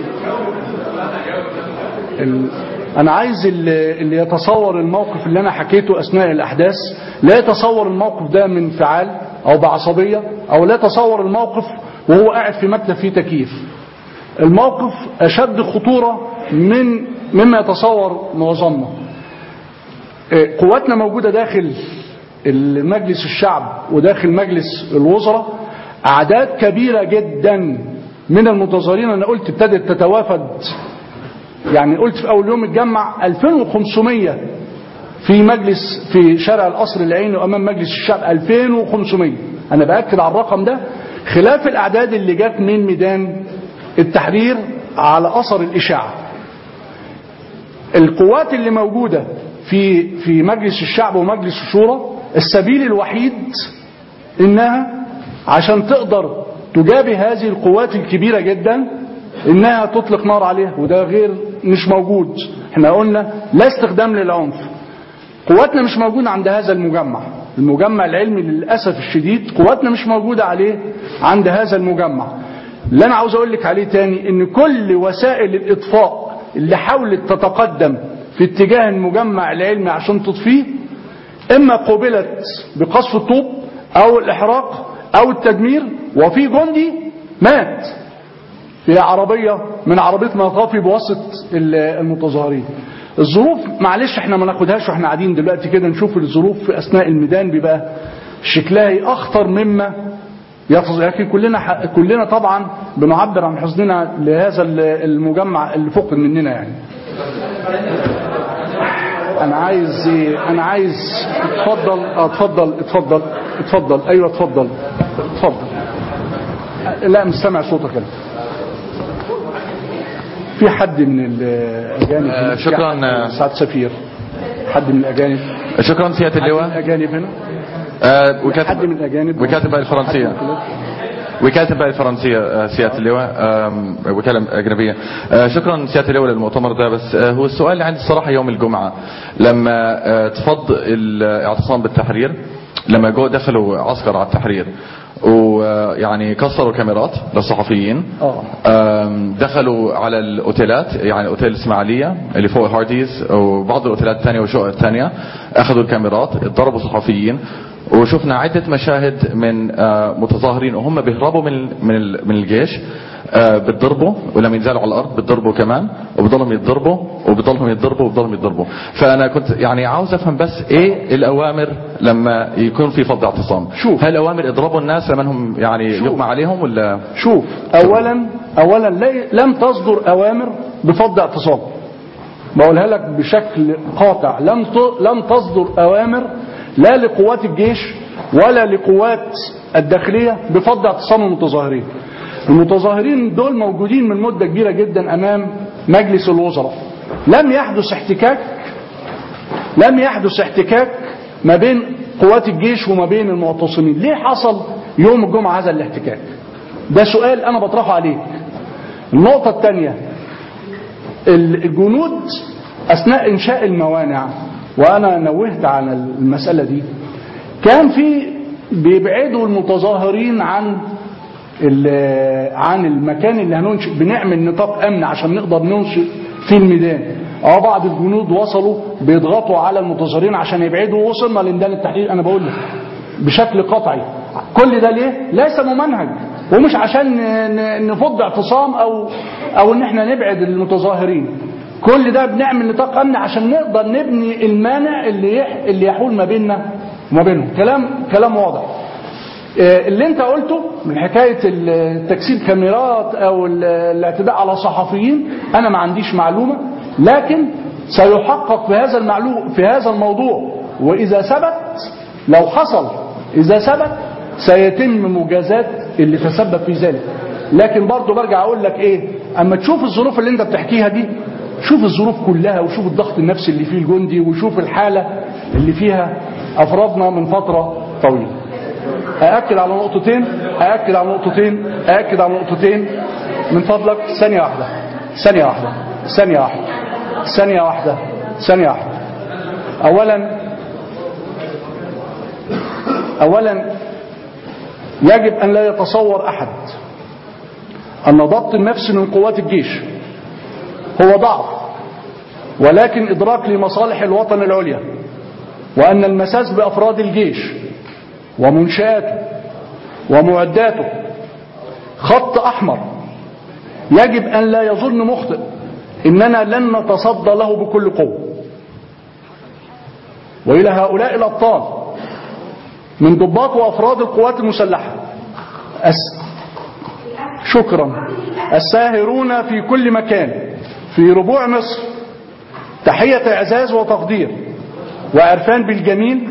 ال... انا عايز اللي, اللي يتصور الموقف اللي انا حكيته اثناء الاحداث لا يتصور الموقف ده من انفعال او بعصبيه او لا يتصور الموقف وهو قاعد في مكتب فيه تكييف الموقف اشد خطوره من مما يتصور معظمنا إيه، قواتنا موجوده داخل مجلس الشعب وداخل مجلس الوزراء اعداد كبيره جدا من المتظاهرين انا قلت ابتدت تتوافد يعني قلت في اول يوم اتجمع 2500 في مجلس في شارع القصر العيني وامام مجلس الشعب 2500 انا باكد على الرقم ده خلاف الاعداد اللي جت من ميدان التحرير على اثر الاشاعه القوات اللي موجوده في في مجلس الشعب ومجلس الشورى السبيل الوحيد انها عشان تقدر تجابه هذه القوات الكبيره جدا انها تطلق نار عليها وده غير مش موجود احنا قلنا لا استخدام للعنف قواتنا مش موجودة عند هذا المجمع المجمع العلمي للأسف الشديد قواتنا مش موجودة عليه عند هذا المجمع اللي أنا عاوز أقول لك عليه تاني إن كل وسائل الإطفاء اللي حاولت تتقدم في اتجاه المجمع العلمي عشان تطفيه إما قوبلت بقصف الطوب أو الإحراق أو التدمير وفي جندي مات في عربية من عربية مطافي بواسطة المتظاهرين الظروف معلش احنا ما ناخدهاش واحنا قاعدين دلوقتي كده نشوف الظروف في اثناء الميدان بيبقى شكلها اخطر مما يفظ لكن كلنا ح... كلنا طبعا بنعبر عن حزننا لهذا المجمع اللي فقد مننا يعني انا عايز ايه انا عايز اتفضل اتفضل اتفضل اتفضل ايوه اتفضل اتفضل لا مش سامع صوتك انا في حد من الاجانب آه، في شكراً. حد- سعد سفير حد من الاجانب شكرا سيادة حد من اللواء الاجانب هنا آه، وكاتب حد من الاجانب وكاتبة الفرنسية وكاتبة الفرنسية آه، سيادة اللواء آم، وكالة أجنبية آه، شكرا سيادة اللواء للمؤتمر ده بس آه، هو السؤال اللي عندي الصراحة يوم الجمعة لما آه، تفض الاعتصام بالتحرير لما جو دخلوا عسكر على التحرير ويعني كسروا كاميرات للصحفيين اه آم، دخلوا على الاوتيلات يعني اوتيل الاسماعيليه اللي فوق هارديز وبعض الاوتيلات الثانيه والشقق الثانيه اخذوا الكاميرات ضربوا صحفيين وشفنا عده مشاهد من آه، متظاهرين وهم بيهربوا من من ال- من الجيش آه، بتضربوا ولما ينزلوا على الارض بتضربوا كمان وبضلهم يتضربوا وبضلهم يتضربوا وبضلهم يتضربوا فانا كنت يعني عاوز افهم بس ايه الاوامر لما يكون في فض اعتصام شوف. هل اوامر اضربوا الناس لما هم يعني يغمى عليهم ولا شوف اولا اولا لي- لم تصدر اوامر بفض اعتصام بقولها لك بشكل قاطع لم ت- لم تصدر اوامر لا لقوات الجيش ولا لقوات الداخليه بفض اعتصام المتظاهرين المتظاهرين دول موجودين من مده كبيره جدا امام مجلس الوزراء لم يحدث احتكاك لم يحدث احتكاك ما بين قوات الجيش وما بين المعتصمين ليه حصل يوم الجمعة هذا الاحتكاك ده سؤال انا بطرحه عليك النقطة الثانية الجنود اثناء انشاء الموانع وانا نوهت على المسألة دي كان في بيبعدوا المتظاهرين عن ال- عن المكان اللي هننشئ بنعمل نطاق امن عشان نقدر ننشئ في الميدان اه بعض الجنود وصلوا بيضغطوا على المتظاهرين عشان يبعدوا وصلنا لميدان التحرير انا بقول لك بشكل قطعي كل ده ليه ليس ممنهج ومش عشان ن- ن- نفض اعتصام او او ان احنا نبعد المتظاهرين كل ده بنعمل نطاق امن عشان نقدر نبني المانع اللي يح اللي يحول ما بيننا وما بينهم كلام كلام واضح آه، اللي انت قلته من حكاية ال- تكسير كاميرات او ال- الاعتداء على صحفيين انا ما عنديش معلومة لكن سيحقق في هذا المعلوم في هذا الموضوع واذا ثبت لو حصل اذا ثبت سيتم مجازات اللي تسبب في ذلك لكن برضه برجع اقول لك ايه اما تشوف الظروف اللي انت بتحكيها دي شوف الظروف كلها وشوف الضغط النفسي اللي فيه الجندي وشوف الحالة اللي فيها افرادنا من فترة طويلة أأكد على نقطتين أأكد على نقطتين أأكد على نقطتين من فضلك ثانية واحدة ثانية واحدة ثانية واحدة ثانية واحدة ثانية واحدة أولا أولا يجب أن لا يتصور أحد أن ضبط النفس من قوات الجيش هو ضعف ولكن إدراك لمصالح الوطن العليا وأن المساس بأفراد الجيش ومنشآته ومعداته خط أحمر يجب أن لا يظن مخطئ إننا لن نتصدى له بكل قوة وإلى هؤلاء الأبطال من ضباط وأفراد القوات المسلحة أس... شكرا الساهرون في كل مكان في ربوع مصر تحية إعزاز وتقدير وعرفان بالجميل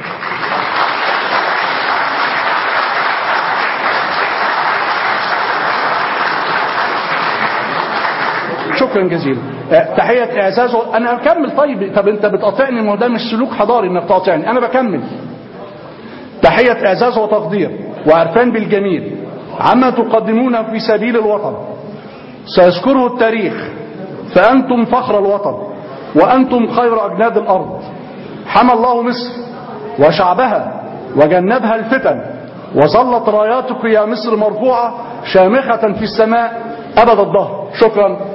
شكرا جزيلا آه، تحية إعزاز و... أنا هكمل طيب طب أنت بتقاطعني ما هو ده مش سلوك حضاري إنك تقاطعني أنا بكمل تحية إعزاز وتقدير وعرفان بالجميل عما تقدمونه في سبيل الوطن سيذكره التاريخ فأنتم فخر الوطن وأنتم خير أجناد الأرض حمى الله مصر وشعبها وجنبها الفتن وظلت راياتك يا مصر مرفوعة شامخة في السماء أبد الظهر شكرا